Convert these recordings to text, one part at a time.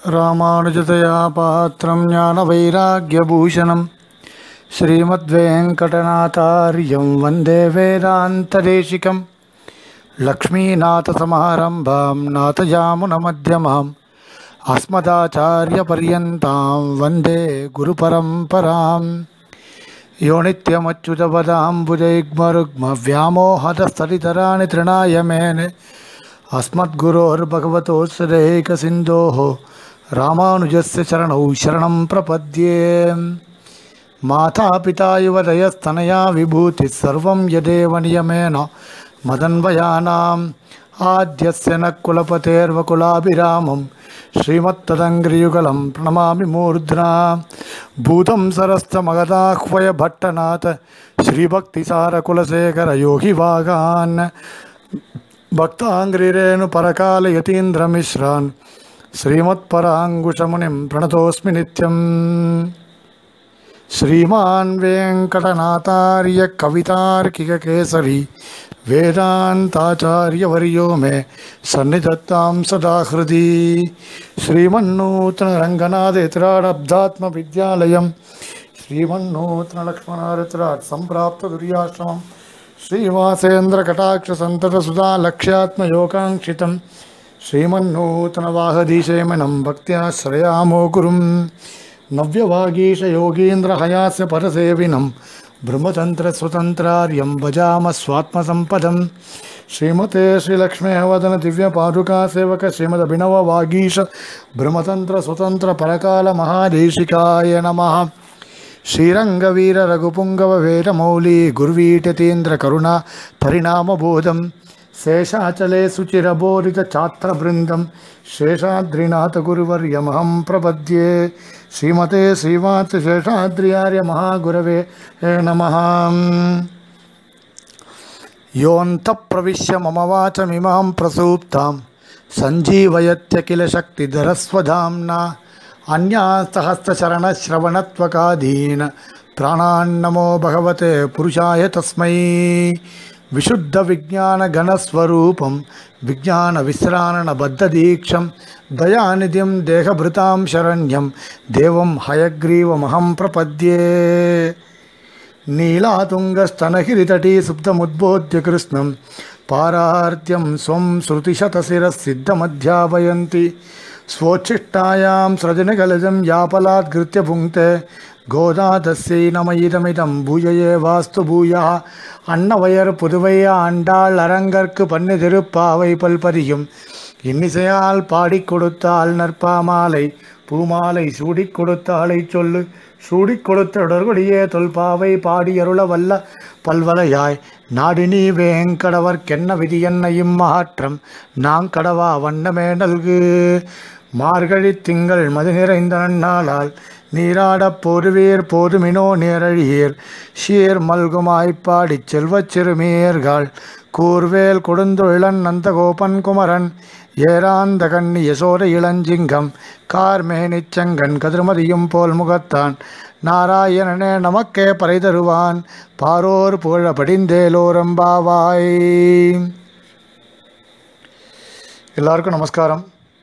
ராமானுஜதயா பாத்திரம் ஞான வைராக்கியபூஷணம் ஸ்ரீமத்வேங்கடநாதாரியம் வந்தே வேதாந்ததேசிகம் லக்ஷ்மீநாதசமாரம்பாம் நாதயாமுனமத்தியமாம் அஸ்மதாச்சாரியபர்யந்தாம் வந்தே குருபரம்பராம் யோ நித்யமच्युतपदाम्बुजैग्मरुग्मव्यामोहतस्तरितराणि तृणाय मेने अस्मद्गुरोर्भगवतोऽस्यदेकसिन्धोः रामानुजस्य चरणौ शरणं प्रपद्ये मातापिता युवदयस्तनया विभूतिः सर्वं यदेव नियमेन मदन्वयानाम् आद्यस्य न कुलपतेर्वकुलाभिरामं श्रीमत्तदङ्घ्रियुगलं प्रणमामि मूर्ध्ना भूतं सरस्तमगदाह्वय भट्टनाथ श्रीभक्तिसारकुलशेखरयोगिवागान् भक्ताङ्घ्रिरेणुपरकालयतीन्द्रमिश्रान् श्रीमत्पराङ्कुशमुनिं प्रणतोऽस्मि नित्यम् श्रीमान् वेङ्कटनाथार्य कवितार्किककेसरी वेदान्ताचार्यवर्यो मे सन्निधत्तां सदा हृदि श्रीमन्नूतनरङ्गनाथेत्राडब्धात्मविद्यालयं श्रीमन्नूतनलक्ष्मणारत्रात् सम्प्राप्तदुर्याश्रमं श्रीवासेन्द्रकटाक्षसन्ततसुधा लक्ष्यात्मयोगाङ्क्षितं श्रीमन्नूतनवाहदीशेमनं भक्त्याश्रयामो गुरुं नव्यवागीशयोगीन्द्रहयास्य परसेविनं ब्रह्मतन्त्रस्वतन्त्रार्यं भजाम स्वात्मसम्पदं श्रीमते श्रीलक्ष्मेवदन दिव्यपादुकासेवक श्रीमदभिनववागीश ब्रह्मतन्त्रस्वतन्त्रपरकालमहादेशिकाय नमः श्रीरङ्गवीररघुपुङ्गववेदमौली गुर्वीटतीन्द्रकरुणा परिणामबोधं शेषाचले सुचिरबोधितछात्रवृन्दं शेषाद्रिनाथगुरुवर्यमहं प्रपद्ये श्रीमते श्रीवात् शेषाद्र्यार्य महागुरवे नमः योऽन्तःप्रविश्य मम वाचमिमां प्रसूप्तां सञ्जीवयत्य किल शक्तिधरस्वधाम्ना अन्यास्तहस्तचरणश्रवणत्वकादीन प्राणान्नमो भगवते पुरुषाय तस्मै विशुद्धविज्ञानगणस्वरूपं विज्ञानविश्राणबद्धदीक्षं दयानिधिं देहभृतां शरण्यं देवं हयग्रीवमहं प्रपद्ये नीलातुङ्गस्तनगिरितटी सुप्तमुद्बोध्य कृष्णं पारार्त्यं स्वं श्रुतिशतशिरःसिद्धमध्यापयन्ति स्वोच्छिष्टायां सृजनकलजं यापलात्कृत्य भुङ्क्ते கோதாதஸ்யை நம இதமிதம் பூஜையே வாஸ்து பூயா அன்னவயர் புதுவை ஆண்டாள் அரங்கற்கு பண்ணு திருப்பாவை பல்பதியும் இன்னிசையால் பாடிக் கொடுத்தாள் நற்பாமாலை பூமாலை சூடிக் கொடுத்தாளை சொல்லு சூடிக் கொடுத்த தொடர்புடைய தொல்பாவை பாடியருள வல்ல பல்வலையாய் நாடினி வேங்கடவர்க்கென்ன விதி என்னையும் மாற்றம் நாங் கடவா வண்ணமே நல்கு மார்கழி திங்கள் மது நிறைந்த நன்னாளால் நீராடப் போருவீர் போதுமினோ நேரழியீர் ஷீர் மல்குமாய்ப்பாடிச் செல்வச் சிறுமியர்கள் கூர்வேல் கொடுந்தொழிலன் நந்தகோபன் குமரன் ஏராந்த கண்ணி யசோர இளஞ்சிங்கம் கார்மேனிச்சங்கன் கதிர்மதியும் போல் முகத்தான் நாராயணனே நமக்கே பறை தருவான் பாரோர் புகழ படிந்தேலோரம்பாவாய் எல்லாருக்கும் நமஸ்காரம்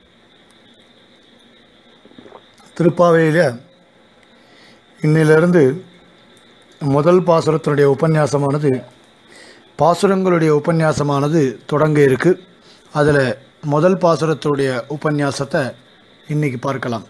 திருப்பாவையில் இன்னிலிருந்து முதல் பாசுரத்தினுடைய உபன்யாசமானது பாசுரங்களுடைய உபன்யாசமானது தொடங்க இருக்கு அதில் முதல் பாசுரத்தினுடைய உபன்யாசத்தை இன்னைக்கு பார்க்கலாம்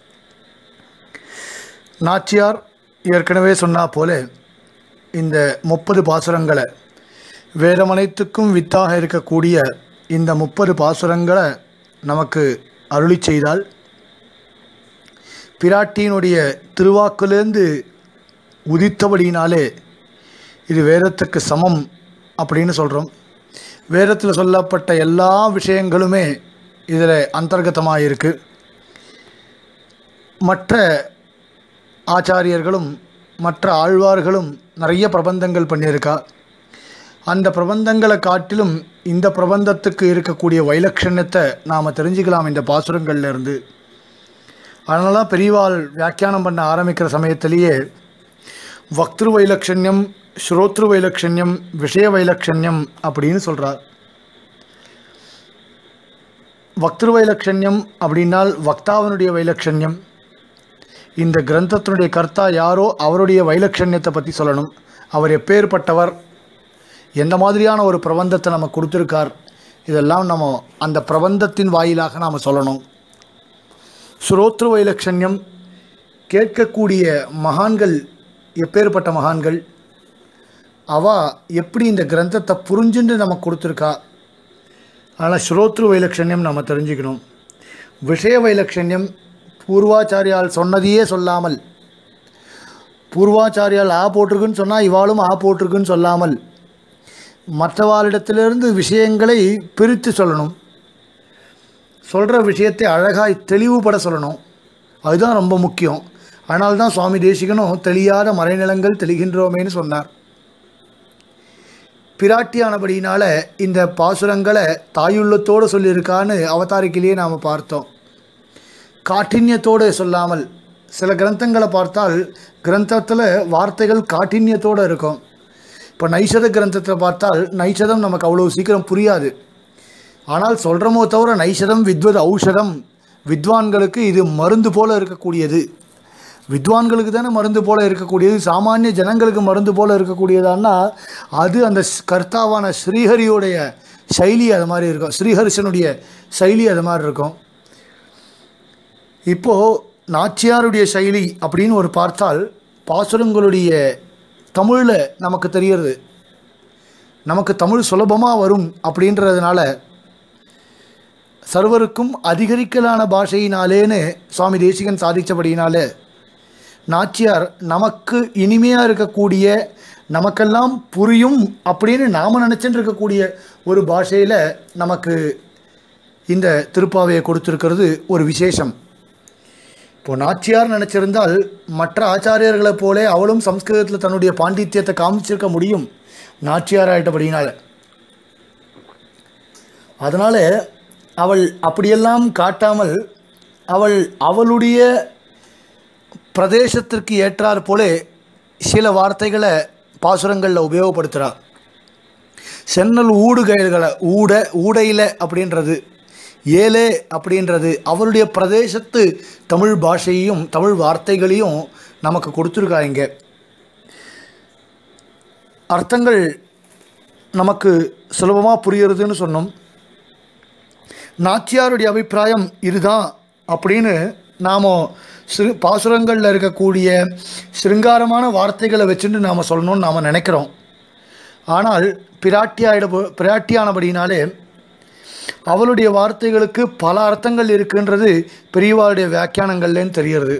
நாச்சியார் ஏற்கனவே சொன்னா போல இந்த முப்பது பாசுரங்களை வேதமனைத்துக்கும் வித்தாக இருக்கக்கூடிய இந்த முப்பது பாசுரங்களை நமக்கு அருளி செய்தால் பிராட்டியினுடைய திருவாக்குலேருந்து உதித்தபடியினாலே இது வேதத்துக்கு சமம் அப்படின்னு சொல்கிறோம் வேதத்தில் சொல்லப்பட்ட எல்லா விஷயங்களுமே இதில் அந்தர்கதமாக இருக்கு மற்ற ஆச்சாரியர்களும் மற்ற ஆழ்வார்களும் நிறைய பிரபந்தங்கள் பண்ணியிருக்கா அந்த பிரபந்தங்களை காட்டிலும் இந்த பிரபந்தத்துக்கு இருக்கக்கூடிய வைலட்சண்யத்தை நாம் தெரிஞ்சுக்கலாம் இந்த பாசுரங்கள்ல இருந்து அதனால தான் பெரியவாள் வியாக்கியானம் பண்ண ஆரம்பிக்கிற சமயத்திலேயே வக்திரு வைலட்சண்யம் ஸ்ரோத்ரு வைலட்சண்யம் விஷய வைலட்சண்யம் அப்படின்னு சொல்கிறார் வக்திரு வைலட்சண்யம் அப்படின்னால் வக்தாவனுடைய வைலட்சண்யம் இந்த கிரந்தத்தினுடைய கர்த்தா யாரோ அவருடைய வைலட்சண்யத்தை பற்றி சொல்லணும் அவர் எப்பேற்பட்டவர் எந்த மாதிரியான ஒரு பிரபந்தத்தை நம்ம கொடுத்துருக்கார் இதெல்லாம் நம்ம அந்த பிரபந்தத்தின் வாயிலாக நாம் சொல்லணும் சுரோத்ரு வைலட்சண்யம் கேட்கக்கூடிய மகான்கள் எப்பேற்பட்ட மகான்கள் அவ எப்படி இந்த கிரந்தத்தை புரிஞ்சுன்னு நமக்கு கொடுத்துருக்கா ஆனால் ஸ்ரோத்ரு வைலட்சண்யம் நம்ம தெரிஞ்சுக்கணும் விஷய வைலட்சண்யம் பூர்வாச்சாரியால் சொன்னதையே சொல்லாமல் பூர்வாச்சாரியால் ஆ போட்டிருக்குன்னு சொன்னால் இவாளும் ஆ போட்டிருக்குன்னு சொல்லாமல் மற்றவாளிடத்திலிருந்து விஷயங்களை பிரித்து சொல்லணும் சொல்கிற விஷயத்தை அழகாய் தெளிவுபட சொல்லணும் அதுதான் ரொம்ப முக்கியம் அதனால தான் சுவாமி தேசிகனும் தெளியாத மறைநிலங்கள் தெளிகின்றோமேன்னு சொன்னார் பிராட்டியானபடியினால் இந்த பாசுரங்களை தாயுள்ளத்தோடு சொல்லியிருக்கான்னு அவதாரிக்கிலேயே நாம் பார்த்தோம் காఠின்யத்தோடு சொல்லாமல் சில கிரந்தங்களை பார்த்தால் கிரந்தத்தில் வார்த்தைகள் காఠின்யத்தோடு இருக்கும் இப்போ நைஷத கிரந்தத்தை பார்த்தால் நைஷதம் நமக்கு அவ்வளோ சீக்கிரம் புரியாது ஆனால் சொல்கிறோமோ தவிர நைஷதம் வித்வத் ஔஷதம் வித்வான்களுக்கு இது மருந்து போல இருக்கக்கூடியது வித்வான்களுக்கு தானே மருந்து போல இருக்கக்கூடியது சாமானிய ஜனங்களுக்கு மருந்து போல இருக்கக்கூடியதான்னா அது அந்த ஸ்- கர்த்தாவான ஸ்ரீஹரியோடைய சைலி அது மாதிரி இருக்கும் ஸ்ரீஹரிசனுடைய சைலி அது மாதிரி இருக்கும் இப்போது நாச்சியாருடைய சைலி அப்படின்னு ஒரு பார்த்தால் பாசுரங்களுடைய தமிழில் நமக்கு தெரியறது நமக்கு தமிழ் சுலபமாக வரும் அப்படின்றதுனால சர்வருக்கும் அதிகரிக்கலான பாஷையினாலேன்னு சுவாமி தேசிகன் சாதித்தபடியினாலே நாச்சியார் நமக்கு இனிமையாக இருக்கக்கூடிய நமக்கெல்லாம் புரியும் அப்படின்னு நாம் நினச்சிட்டு இருக்கக்கூடிய ஒரு பாஷையில் நமக்கு இந்த திருப்பாவையை கொடுத்துருக்கிறது ஒரு விசேஷம் இப்போ நாச்சியார் நினச்சிருந்தால் மற்ற ஆச்சாரியர்களைப் போல அவளும் சம்ஸ்கிருதத்தில் தன்னுடைய பாண்டித்யத்தை காமிச்சிருக்க முடியும் நாச்சியார் ஆயிட்டபடினால அதனால் அவள் அப்படியெல்லாம் காட்டாமல் அவள் அவளுடைய பிரதேசத்திற்கு ஏற்றாற் போல சில வார்த்தைகளை பாசுரங்களில் உபயோகப்படுத்துகிறார் சென்னல் ஊடுகைகளை ஊட ஊடையில் அப்படின்றது ஏலே அப்படின்றது அவருடைய பிரதேசத்து தமிழ் பாஷையையும் தமிழ் வார்த்தைகளையும் நமக்கு கொடுத்துருக்கா இங்கே அர்த்தங்கள் நமக்கு சுலபமாக புரியறதுன்னு சொன்னோம் நாச்சியாருடைய அபிப்பிராயம் இதுதான் அப்படின்னு நாம் சிறு பாசுரங்களில் இருக்கக்கூடிய சிருங்காரமான வார்த்தைகளை வச்சுட்டு நாம் சொல்லணும்னு நாம் நினைக்கிறோம் ஆனால் பிராட்டியாயிட பிராட்டியானபடினாலே அவளுடைய வார்த்தைகளுக்கு பல அர்த்தங்கள் இருக்குன்றது பெரியவாளுடைய வியாக்கியானங்கள்லேன்னு தெரிகிறது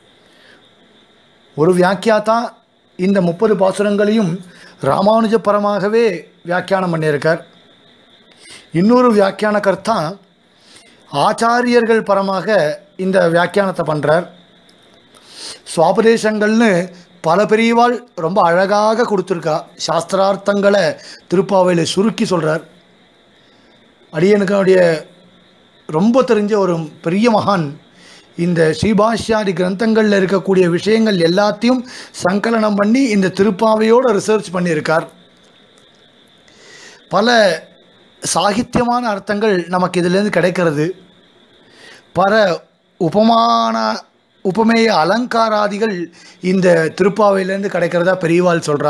ஒரு வியாக்கியாத்தா இந்த முப்பது பாசுரங்களையும் ராமானுஜ பரமாகவே வியாக்கியானம் பண்ணியிருக்கார் இன்னொரு வியாக்கியான கர்த்தா ஆச்சாரியர்கள் பரமாக இந்த வியாக்கியானத்தை பண்ணுறார் சுவாபதேசங்கள்னு பல பெரியவாள் ரொம்ப அழகாக கொடுத்துருக்கா சாஸ்திரார்த்தங்களை திருப்பாவையில் சுருக்கி சொல்கிறார் அடியனுடைய ரொம்ப தெரிஞ்ச ஒரு பெரிய மகான் இந்த ஸ்ரீபாஷ்யாதி கிரந்தங்களில் இருக்கக்கூடிய விஷயங்கள் எல்லாத்தையும் சங்கலனம் பண்ணி இந்த திருப்பாவையோடு ரிசர்ச் பண்ணியிருக்கார் பல சாகித்யமான அர்த்தங்கள் நமக்கு இதிலேருந்து கிடைக்கிறது பல உபமான உபமேய அலங்காராதிகள் இந்த திருப்பாவையிலேருந்து கிடைக்கிறதா பெரியவாள் சொல்கிறா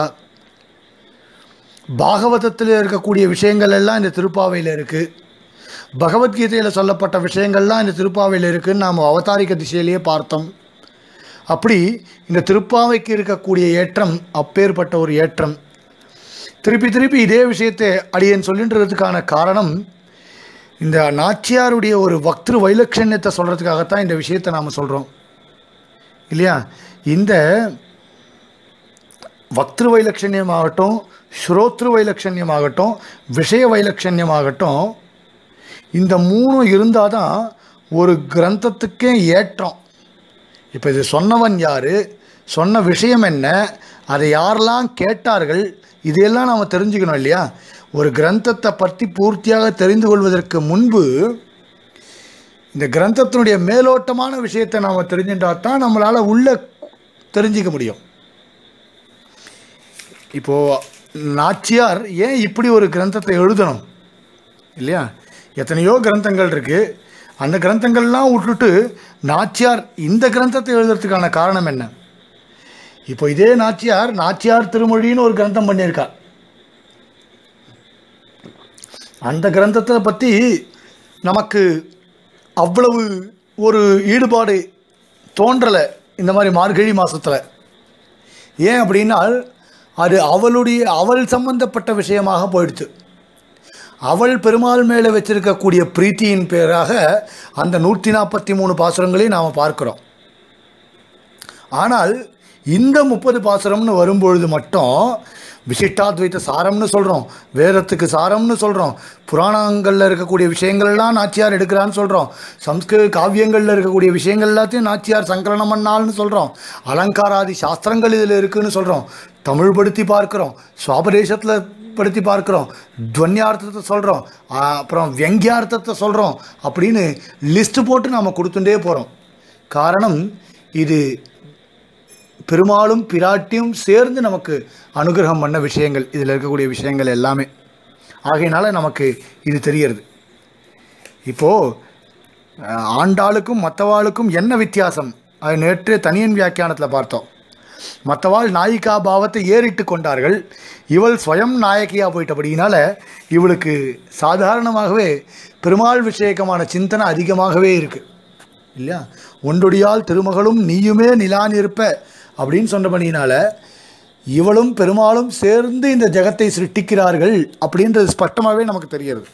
பாகவதத்தில் இருக்கக்கூடிய விஷயங்கள் எல்லாம் இந்த திருப்பாவையில் இருக்குது பகவத்கீதையில் சொல்லப்பட்ட விஷயங்கள்லாம் இந்த திருப்பாவையில் இருக்குன்னு நாம் அவதாரிக்க திசையிலேயே பார்த்தோம் அப்படி இந்த திருப்பாவைக்கு இருக்கக்கூடிய ஏற்றம் அப்பேற்பட்ட ஒரு ஏற்றம் திருப்பி திருப்பி இதே விஷயத்தை அடியேன் சொல்லின்றதுக்கான காரணம் இந்த நாச்சியாருடைய ஒரு வக்திரு வைலட்சண்யத்தை சொல்கிறதுக்காகத்தான் இந்த விஷயத்தை நாம் சொல்கிறோம் இல்லையா இந்த வக்திரு வைலட்சண்யமாகட்டும் ஸ்ரோத்ரு வைலட்சண்யமாகட்டும் விஷய வைலட்சண்யமாகட்டும் இந்த மூணும் இருந்தால் தான் ஒரு கிரந்தத்துக்கே ஏற்றம் இப்போ இது சொன்னவன் யார் சொன்ன விஷயம் என்ன அதை யாரெல்லாம் கேட்டார்கள் இதையெல்லாம் நாம் தெரிஞ்சுக்கணும் இல்லையா ஒரு கிரந்தத்தை பற்றி பூர்த்தியாக தெரிந்து கொள்வதற்கு முன்பு இந்த கிரந்தத்தினுடைய மேலோட்டமான விஷயத்தை நாம் தெரிஞ்சுட்டா தான் நம்மளால் உள்ள தெரிஞ்சிக்க முடியும் இப்போது நாச்சியார் ஏன் இப்படி ஒரு கிரந்தத்தை எழுதணும் இல்லையா எத்தனையோ கிரந்தங்கள் இருக்குது அந்த கிரந்தங்கள்லாம் விட்டுட்டு நாச்சியார் இந்த கிரந்தத்தை எழுதுறதுக்கான காரணம் என்ன இப்போ இதே நாச்சியார் நாச்சியார் திருமொழின்னு ஒரு கிரந்தம் பண்ணியிருக்கார் அந்த கிரந்தத்தை பற்றி நமக்கு அவ்வளவு ஒரு ஈடுபாடு தோன்றலை இந்த மாதிரி மார்கழி மாதத்தில் ஏன் அப்படின்னா அது அவளுடைய அவள் சம்பந்தப்பட்ட விஷயமாக போயிடுச்சு அவள் பெருமாள் மேலே வச்சிருக்கக்கூடிய பிரீத்தியின் பேராக அந்த நூற்றி நாற்பத்தி மூணு பாசுரங்களையும் நாம் பார்க்குறோம் ஆனால் இந்த முப்பது பாசுரம்னு வரும்பொழுது மட்டும் விசிஷ்டாத்வைத்த சாரம்னு சொல்கிறோம் வேதத்துக்கு சாரம்னு சொல்கிறோம் புராணங்களில் இருக்கக்கூடிய விஷயங்கள்லாம் நாச்சியார் எடுக்கிறான்னு சொல்கிறோம் சம்ஸ்கிருத காவியங்களில் இருக்கக்கூடிய விஷயங்கள் எல்லாத்தையும் நாச்சியார் சங்கலனம் பண்ணால்னு சொல்கிறோம் அலங்காராதி சாஸ்திரங்கள் இதில் இருக்குன்னு சொல்கிறோம் தமிழ் படுத்தி பார்க்குறோம் சுவாபதேசத்தில் படுத்தி பார்க்குறோம் துவன்யார்த்தத்தை சொல்கிறோம் அப்புறம் வியங்கியார்த்தத்தை சொல்கிறோம் அப்படின்னு லிஸ்ட்டு போட்டு நாம் கொடுத்துட்டே போகிறோம் காரணம் இது பெருமாளும் பிராட்டியும் சேர்ந்து நமக்கு அனுகிரகம் பண்ண விஷயங்கள் இதில் இருக்கக்கூடிய விஷயங்கள் எல்லாமே ஆகையினால நமக்கு இது தெரியறது இப்போது ஆண்டாளுக்கும் மற்றவாளுக்கும் என்ன வித்தியாசம் அது நேற்று தனியன் வியாக்கியானத்தில் பார்த்தோம் மற்றவாள் நாயிகா பாவத்தை ஏறிட்டு கொண்டார்கள் இவள் ஸ்வயம் நாயகியாக போயிட்டபடியினால இவளுக்கு சாதாரணமாகவே பெருமாள் விஷயக்கமான சிந்தனை அதிகமாகவே இருக்குது இல்லையா ஒன்றுடையால் திருமகளும் நீயுமே நிலான் இருப்ப அப்படின்னு சொன்னபடியினால இவளும் பெருமாளும் சேர்ந்து இந்த ஜெகத்தை சிருஷ்டிக்கிறார்கள் அப்படின்றது ஸ்பஷ்டமாகவே நமக்கு தெரிகிறது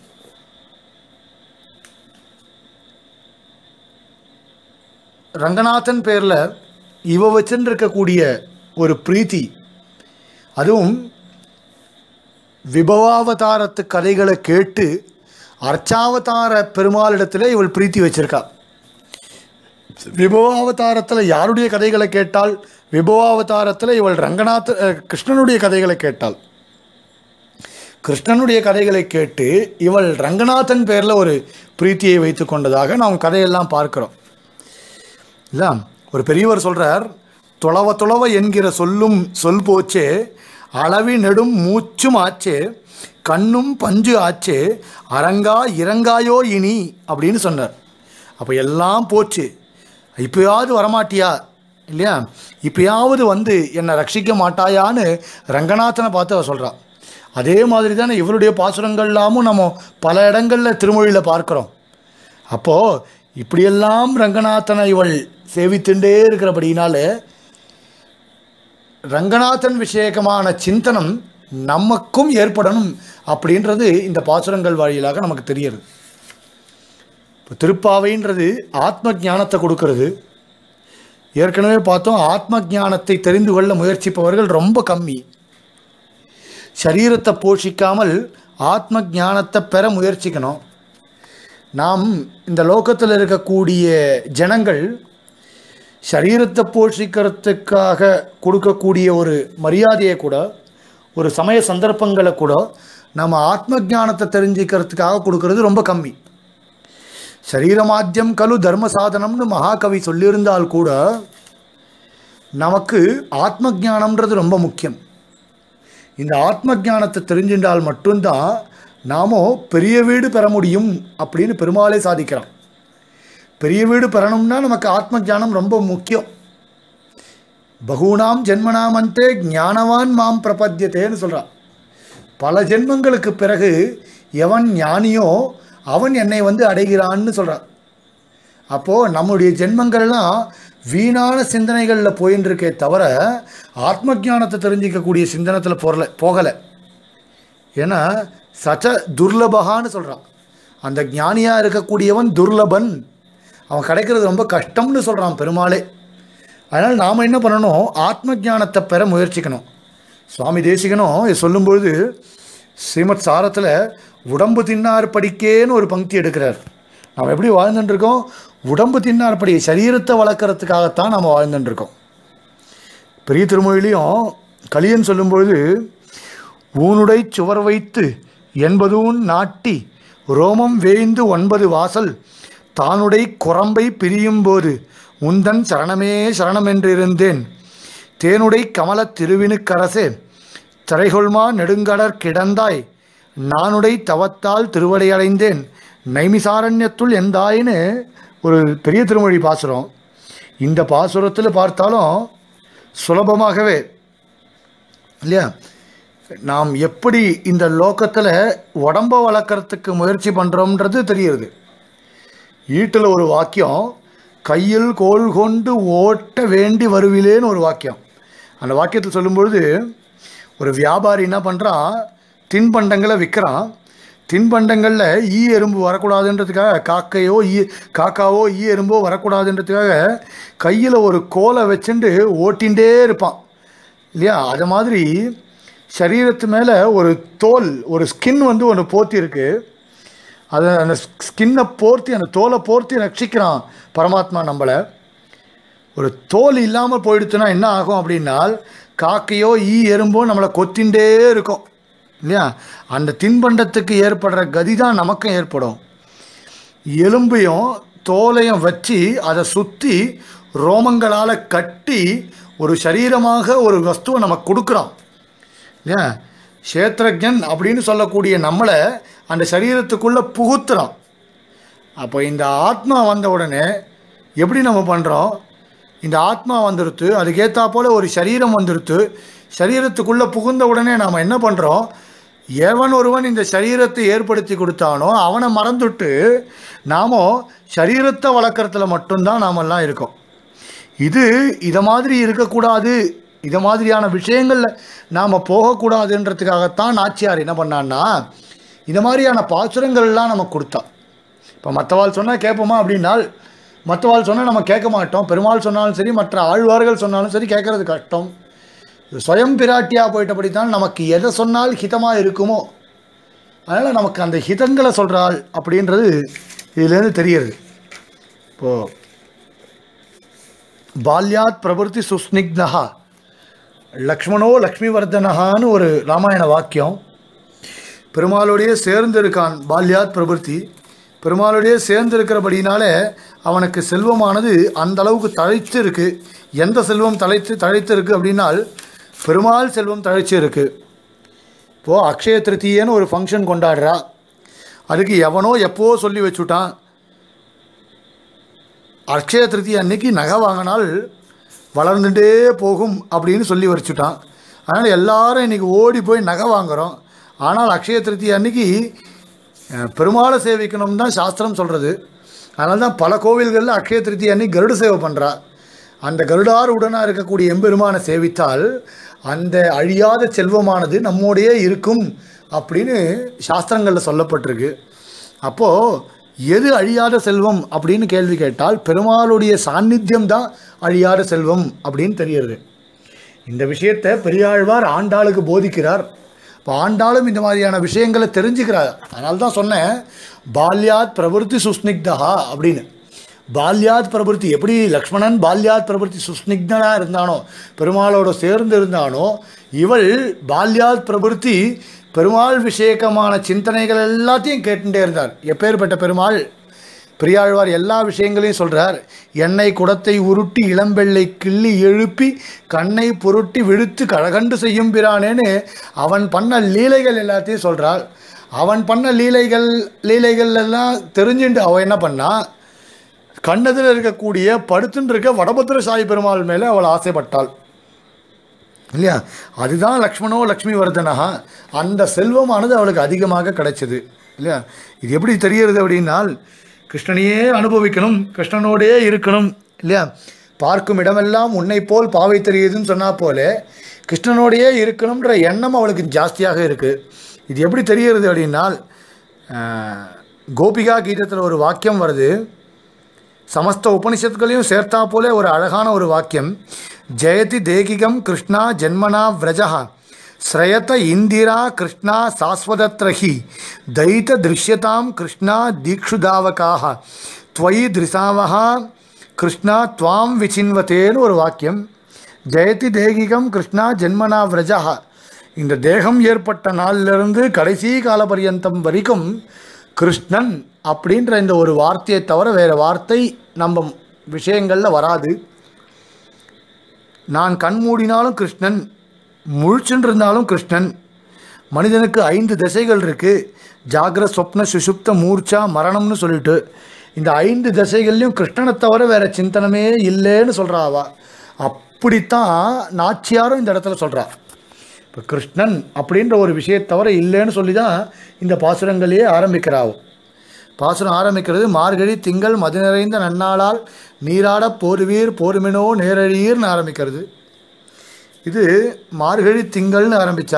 ரங்கநாதன் பேரில் இவ வச்சுன்னு இருக்கக்கூடிய ஒரு பிரீத்தி அதுவும் விபவாவதாரத்து கதைகளை கேட்டு அர்ச்சாவதார பெருமாளிடத்தில் இவள் பிரீத்தி வச்சிருக்கா விபவாவதாரத்தில் யாருடைய கதைகளை கேட்டால் விபவாவதாரத்தில் இவள் ரங்கநாத அஹ், கிருஷ்ணனுடைய கதைகளை கேட்டாள் கிருஷ்ணனுடைய கதைகளை கேட்டு இவள் ரங்கநாதன் பேரில் ஒரு பிரீத்தியை வைத்து கொண்டதாக நாம் கதையெல்லாம் பார்க்கிறோம் இல்லை ஒரு பெரியவர் சொல்கிறார் துளவ துளவ என்கிற சொல்லும் சொல் போச்சே அளவி நெடும் மூச்சும் ஆச்சே கண்ணும் பஞ்சு ஆச்சே அரங்கா இறங்காயோ இனி அப்படின்னு சொன்னார் அப்போ எல்லாம் போச்சு இப்போயாவது வரமாட்டியா இல்லையா இப்போயாவது வந்து என்னை ரட்சிக்க மாட்டாயான்னு ரங்கநாதனை பார்த்து அவ சொல்கிறா அதே மாதிரி தானே இவருடைய பாசுரங்கள்லாமும் நம்ம பல இடங்களில் திருமொழியில் பார்க்குறோம் அப்போது இப்படியெல்லாம் ரங்கநாதனை இவள் சேவித்துண்டே இருக்கிறபடினால ரங்கநாதன் விஷயகமான சிந்தனம் நமக்கும் ஏற்படணும் அப்படின்றது இந்த பாசுரங்கள் வழியிலாக நமக்கு தெரியுது இப்போ திருப்பாவைன்றது ஆத்ம ஞானத்தை கொடுக்கறது ஏற்கனவே பார்த்தோம் ஆத்ம ஞானத்தை தெரிந்து கொள்ள முயற்சிப்பவர்கள் ரொம்ப கம்மி சரீரத்தை போஷிக்காமல் ஆத்ம ஞானத்தை பெற முயற்சிக்கணும் நாம் இந்த லோகத்தில் இருக்கக்கூடிய ஜனங்கள் சரீரத்தை போஷிக்கிறதுக்காக கொடுக்கக்கூடிய ஒரு மரியாதையை கூட ஒரு சமய சந்தர்ப்பங்களை கூட நம்ம ஆத்ம ஞானத்தை தெரிஞ்சுக்கிறதுக்காக கொடுக்கறது ரொம்ப கம்மி சரீரமாத்தியம் கலு தர்ம சாதனம்னு மகாகவி சொல்லியிருந்தால் கூட நமக்கு ஆத்ம ஞானம்ன்றது ரொம்ப முக்கியம் இந்த ஆத்ம ஞானத்தை தெரிஞ்சின்றால் மட்டும்தான் நாமோ பெரிய வீடு பெற முடியும் அப்படின்னு பெருமாளே சாதிக்கிறான் பெரிய வீடு பெறணும்னா நமக்கு ஆத்ம ஞானம் ரொம்ப முக்கியம் பகூனாம் ஜென்மனாமந்தே ஞானவான் மாம் பிரபத்தியத்தேன்னு சொல்கிறான் பல ஜென்மங்களுக்கு பிறகு எவன் ஞானியோ அவன் என்னை வந்து அடைகிறான்னு சொல்கிறான் அப்போது நம்முடைய ஜென்மங்கள்லாம் வீணான சிந்தனைகளில் போயின்னு இருக்கே தவிர ஆத்ம ஞானத்தை தெரிஞ்சிக்கக்கூடிய சிந்தனத்தில் போகல போகலை ஏன்னா சச்ச துர்லபகான்னு சொல்கிறான் அந்த ஞானியாக இருக்கக்கூடியவன் துர்லபன் அவன் கிடைக்கிறது ரொம்ப கஷ்டம்னு சொல்கிறான் பெருமாளே அதனால் நாம் என்ன பண்ணணும் ஆத்ம ஞானத்தை பெற முயற்சிக்கணும் சுவாமி தேசிகனும் இது சொல்லும்பொழுது ஸ்ரீமத் சாரத்தில் உடம்பு தின்னார் படிக்கேன்னு ஒரு பங்கி எடுக்கிறார் நாம் எப்படி வாழ்ந்துட்டு இருக்கோம் உடம்பு தின்னார் படி சரீரத்தை வளர்க்குறதுக்காகத்தான் நாம் வாழ்ந்துட்டு இருக்கோம் பெரிய திருமொழியிலையும் கலியன் சொல்லும்பொழுது ஊனுடை சுவர் வைத்து என்பதூன் நாட்டி ரோமம் வேய்ந்து ஒன்பது வாசல் தானுடை குரம்பை பிரியும்போது உந்தன் சரணமே சரணமென்றிருந்தேன் தேனுடை கமலத் திருவினுக்கரசே திரைகொள்மா நெடுங்கடற் கிடந்தாய் நானுடை தவத்தால் திருவடையடைந்தேன் நைமிசாரண்யத்துள் எந்தாயின்னு ஒரு பெரிய திருமொழி பாசுரம் இந்த பாசுரத்தில் பார்த்தாலும் சுலபமாகவே இல்லையா நாம் எப்படி இந்த லோக்கத்தில் உடம்ப வளர்க்குறதுக்கு முயற்சி பண்ணுறோம்ன்றது தெரியுது ஈட்டில் ஒரு வாக்கியம் கையில் கோல் கொண்டு ஓட்ட வேண்டி வருவிலேன்னு ஒரு வாக்கியம் அந்த வாக்கியத்தில் சொல்லும்பொழுது ஒரு வியாபாரி என்ன பண்ணுறான் தின்பண்டங்களை விற்கிறான் தின்பண்டங்களில் ஈ எறும்பு வரக்கூடாதுன்றதுக்காக காக்கையோ ஈ காக்காவோ ஈ எறும்போ வரக்கூடாதுன்றதுக்காக கையில் ஒரு கோலை வச்சுட்டு ஓட்டிகிட்டே இருப்பான் இல்லையா அது மாதிரி சரீரத்து மேலே ஒரு தோல் ஒரு ஸ்கின் வந்து ஒன்று போர்த்தி இருக்கு அதை அந்த ஸ்கின்னை போர்த்தி அந்த தோலை போர்த்தி ரட்சிக்கிறான் பரமாத்மா நம்மளை ஒரு தோல் இல்லாமல் போயிடுச்சுன்னா என்ன ஆகும் அப்படின்னால் காக்கையோ ஈ எறும்போ நம்மளை கொத்திண்டே இருக்கும் இல்லையா அந்த தின்பண்டத்துக்கு ஏற்படுற கதி தான் நமக்கும் ஏற்படும் எலும்பையும் தோலையும் வச்சு அதை சுற்றி ரோமங்களால் கட்டி ஒரு சரீரமாக ஒரு வஸ்துவை நமக்கு கொடுக்குறோம் இல்லையா சேத்திரஜன் அப்படின்னு சொல்லக்கூடிய நம்மளை அந்த சரீரத்துக்குள்ளே புகுத்துறோம் அப்போ இந்த ஆத்மா வந்த உடனே எப்படி நம்ம பண்ணுறோம் இந்த ஆத்மா வந்துடுத்து அதுக்கேற்றா போல் ஒரு சரீரம் வந்துடுத்து சரீரத்துக்குள்ளே புகுந்த உடனே நாம் என்ன பண்ணுறோம் எவன் ஒருவன் இந்த சரீரத்தை ஏற்படுத்தி கொடுத்தானோ அவனை மறந்துட்டு நாம சரீரத்தை வளர்க்குறதுல மட்டும்தான் நாமெல்லாம் இருக்கோம் இது இதை மாதிரி இருக்கக்கூடாது இதை மாதிரியான விஷயங்களில் நாம் போகக்கூடாதுன்றதுக்காகத்தான் நாச்சியார் என்ன பண்ணான்னா இந்த மாதிரியான பாசுரங்கள்லாம் நமக்கு கொடுத்தான் இப்போ மற்றவாள் சொன்னால் கேட்போமா அப்படின்னால் மற்றவாள் சொன்னால் நம்ம கேட்க மாட்டோம் பெருமாள் சொன்னாலும் சரி மற்ற ஆழ்வார்கள் சொன்னாலும் சரி கேட்குறது கஷ்டம் சுயம் பிராட்டியாக போயிட்டபடி தான் நமக்கு எதை சொன்னால் ஹிதமாக இருக்குமோ அதனால் நமக்கு அந்த ஹிதங்களை சொல்கிறாள் அப்படின்றது இதுலேருந்து தெரியுது இப்போது பால்யாத் பிரபுத்தி சுஸ்னிக்னஹா லக்ஷ்மணோ லக்ஷ்மிவர்தனஹான்னு ஒரு ராமாயண வாக்கியம் பெருமாளுடைய சேர்ந்து இருக்கான் பால்யாத் பிரபுத்தி பெருமாளுடைய சேர்ந்து இருக்கிறபடினாலே அவனுக்கு செல்வமானது அந்த அளவுக்கு தழைத்து இருக்கு எந்த செல்வம் தழைத்து தழைத்து இருக்கு அப்படின்னால் பெருமாள் செல்வம் தழைச்சு இருக்கு இப்போது அக்ஷய திருத்தீயன்னு ஒரு ஃபங்க்ஷன் கொண்டாடுறா அதுக்கு எவனோ எப்போ சொல்லி வச்சுட்டான் அக்ஷய திருத்தி அன்னைக்கு நகை வாங்கினால் வளர்ந்துட்டே போகும் அப்படின்னு சொல்லி வச்சுட்டான் அதனால் எல்லாரும் இன்றைக்கி ஓடி போய் நகை வாங்குகிறோம் ஆனால் அக்ஷய திருத்தி அன்னைக்கு அஹ், பெருமாளை சேவிக்கணும் தான் சாஸ்திரம் சொல்கிறது அதனால தான் பல கோவில்களில் அக்ஷய திருத்தி அன்னைக்கு கருட சேவை பண்ணுறா அந்த கருடார் உடனாக இருக்கக்கூடிய எம்பெருமானை சேவித்தால் அந்த அழியாத செல்வமானது நம்மோடையே இருக்கும் அப்படின்னு சாஸ்திரங்களில் சொல்லப்பட்டிருக்கு அப்போது எது அழியாத செல்வம் அப்படின்னு கேள்வி கேட்டால் பெருமாளுடைய சாநித்தியம் தான் அழியாத செல்வம் அப்படின்னு தெரியுது இந்த விஷயத்தை பெரியாழ்வார் ஆண்டாளுக்கு போதிக்கிறார் இப்போ ஆண்டாளும் இந்த மாதிரியான விஷயங்களை தெரிஞ்சுக்கிறார் அதனால தான் சொன்னேன் பால்யாத் பிரவருத்தி சுஸ்னிக்தஹா அப்படின்னு பால்யாத் பிரபுத்தி எப்படி லக்ஷ்மணன் பால்யாத் பிரபுத்தி சுஸ்னிக்தனாக இருந்தானோ பெருமாளோட சேர்ந்து இருந்தானோ இவள் பால்யாத் பிரபுத்தி பெருமாள் விஷயக்கமான சிந்தனைகள் எல்லாத்தையும் கேட்டுட்டே இருந்தார் எப்பேற்பட்ட பெருமாள் பெரியாழ்வார் எல்லா விஷயங்களையும் சொல்றார் எண்ணெய் குடத்தை உருட்டி இளம்பெள்ளை கிள்ளி எழுப்பி கண்ணை பொருட்டி விழுத்து கழகண்டு செய்யும் பிரானேன்னு அவன் பண்ண லீலைகள் எல்லாத்தையும் சொல்றாள் அவன் பண்ண லீலைகள் லீலைகள் எல்லாம் தெரிஞ்சுட்டு அவன் என்ன பண்ணா கண்ணதில் இருக்கக்கூடிய படுத்துன்னு இருக்க வடபத்திர சாய் பெருமாள் மேலே அவள் ஆசைப்பட்டாள் இல்லையா அதுதான் லக்ஷ்மணோ லக்ஷ்மி வர்தனஹா அந்த செல்வமானது அவளுக்கு அதிகமாக கிடைச்சது இல்லையா இது எப்படி தெரியறது அப்படின்னால் கிருஷ்ணனையே அனுபவிக்கணும் கிருஷ்ணனோடே இருக்கணும் இல்லையா பார்க்கும் இடமெல்லாம் உன்னை போல் பாவை தெரியுதுன்னு சொன்னா போல கிருஷ்ணனோடையே இருக்கணுன்ற எண்ணம் அவளுக்கு ஜாஸ்தியாக இருக்குது இது எப்படி தெரியறது அப்படின்னால் ஆஹ், கோபிகா கீதத்தில் ஒரு வாக்கியம் வருது சமஸ்த உபனிஷத்துகளையும் சேர்த்தா போல ஒரு அழகான ஒரு வாக்கியம் ஜெயதி தேகிகம் கிருஷ்ணா ஜென்மனா விரஜா ஸ்ரயத இந்திரா கிருஷ்ணா சாஸ்வதத்ரஹி தைத்த திருஷ்யதாம் கிருஷ்ணா தீக்ஷுதாவகாக துவயி திரிசாவகா கிருஷ்ணா துவாம் விசின்வத்தேன்னு ஒரு வாக்கியம் ஜெயதி தேகிகம் கிருஷ்ணா ஜென்மனா விரஜா இந்த தேகம் ஏற்பட்ட நாளிலிருந்து கடைசி கால பரியந்தம் வரைக்கும் கிருஷ்ணன் அப்படின்ற இந்த ஒரு வார்த்தையை தவிர வேறு வார்த்தை நம்ம விஷயங்களில் வராது நான் கண் மூடினாலும் கிருஷ்ணன் முழிச்சுன்னு இருந்தாலும் கிருஷ்ணன் மனிதனுக்கு ஐந்து திசைகள் இருக்குது ஜாகிர சொப்ன சுஷுப்த மூர்ச்சா மரணம்னு சொல்லிட்டு இந்த ஐந்து திசைகள்லையும் கிருஷ்ணனை தவிர வேற சிந்தனமே இல்லைன்னு சொல்கிறா அவ அப்படித்தான் நாச்சியாரும் இந்த இடத்துல சொல்கிறா இப்போ கிருஷ்ணன் அப்படின்ற ஒரு விஷயத்தை தவிர இல்லைன்னு சொல்லி தான் இந்த பாசுரங்களையே ஆரம்பிக்கிறாவும் பாசுரம் ஆரம்பிக்கிறது மார்கழி திங்கள் மது நிறைந்த நன்னாளால் நீராட போர்வீர் போர்மினோ நேரழீர்னு ஆரம்பிக்கிறது இது மார்கழி திங்கள்னு ஆரம்பித்தா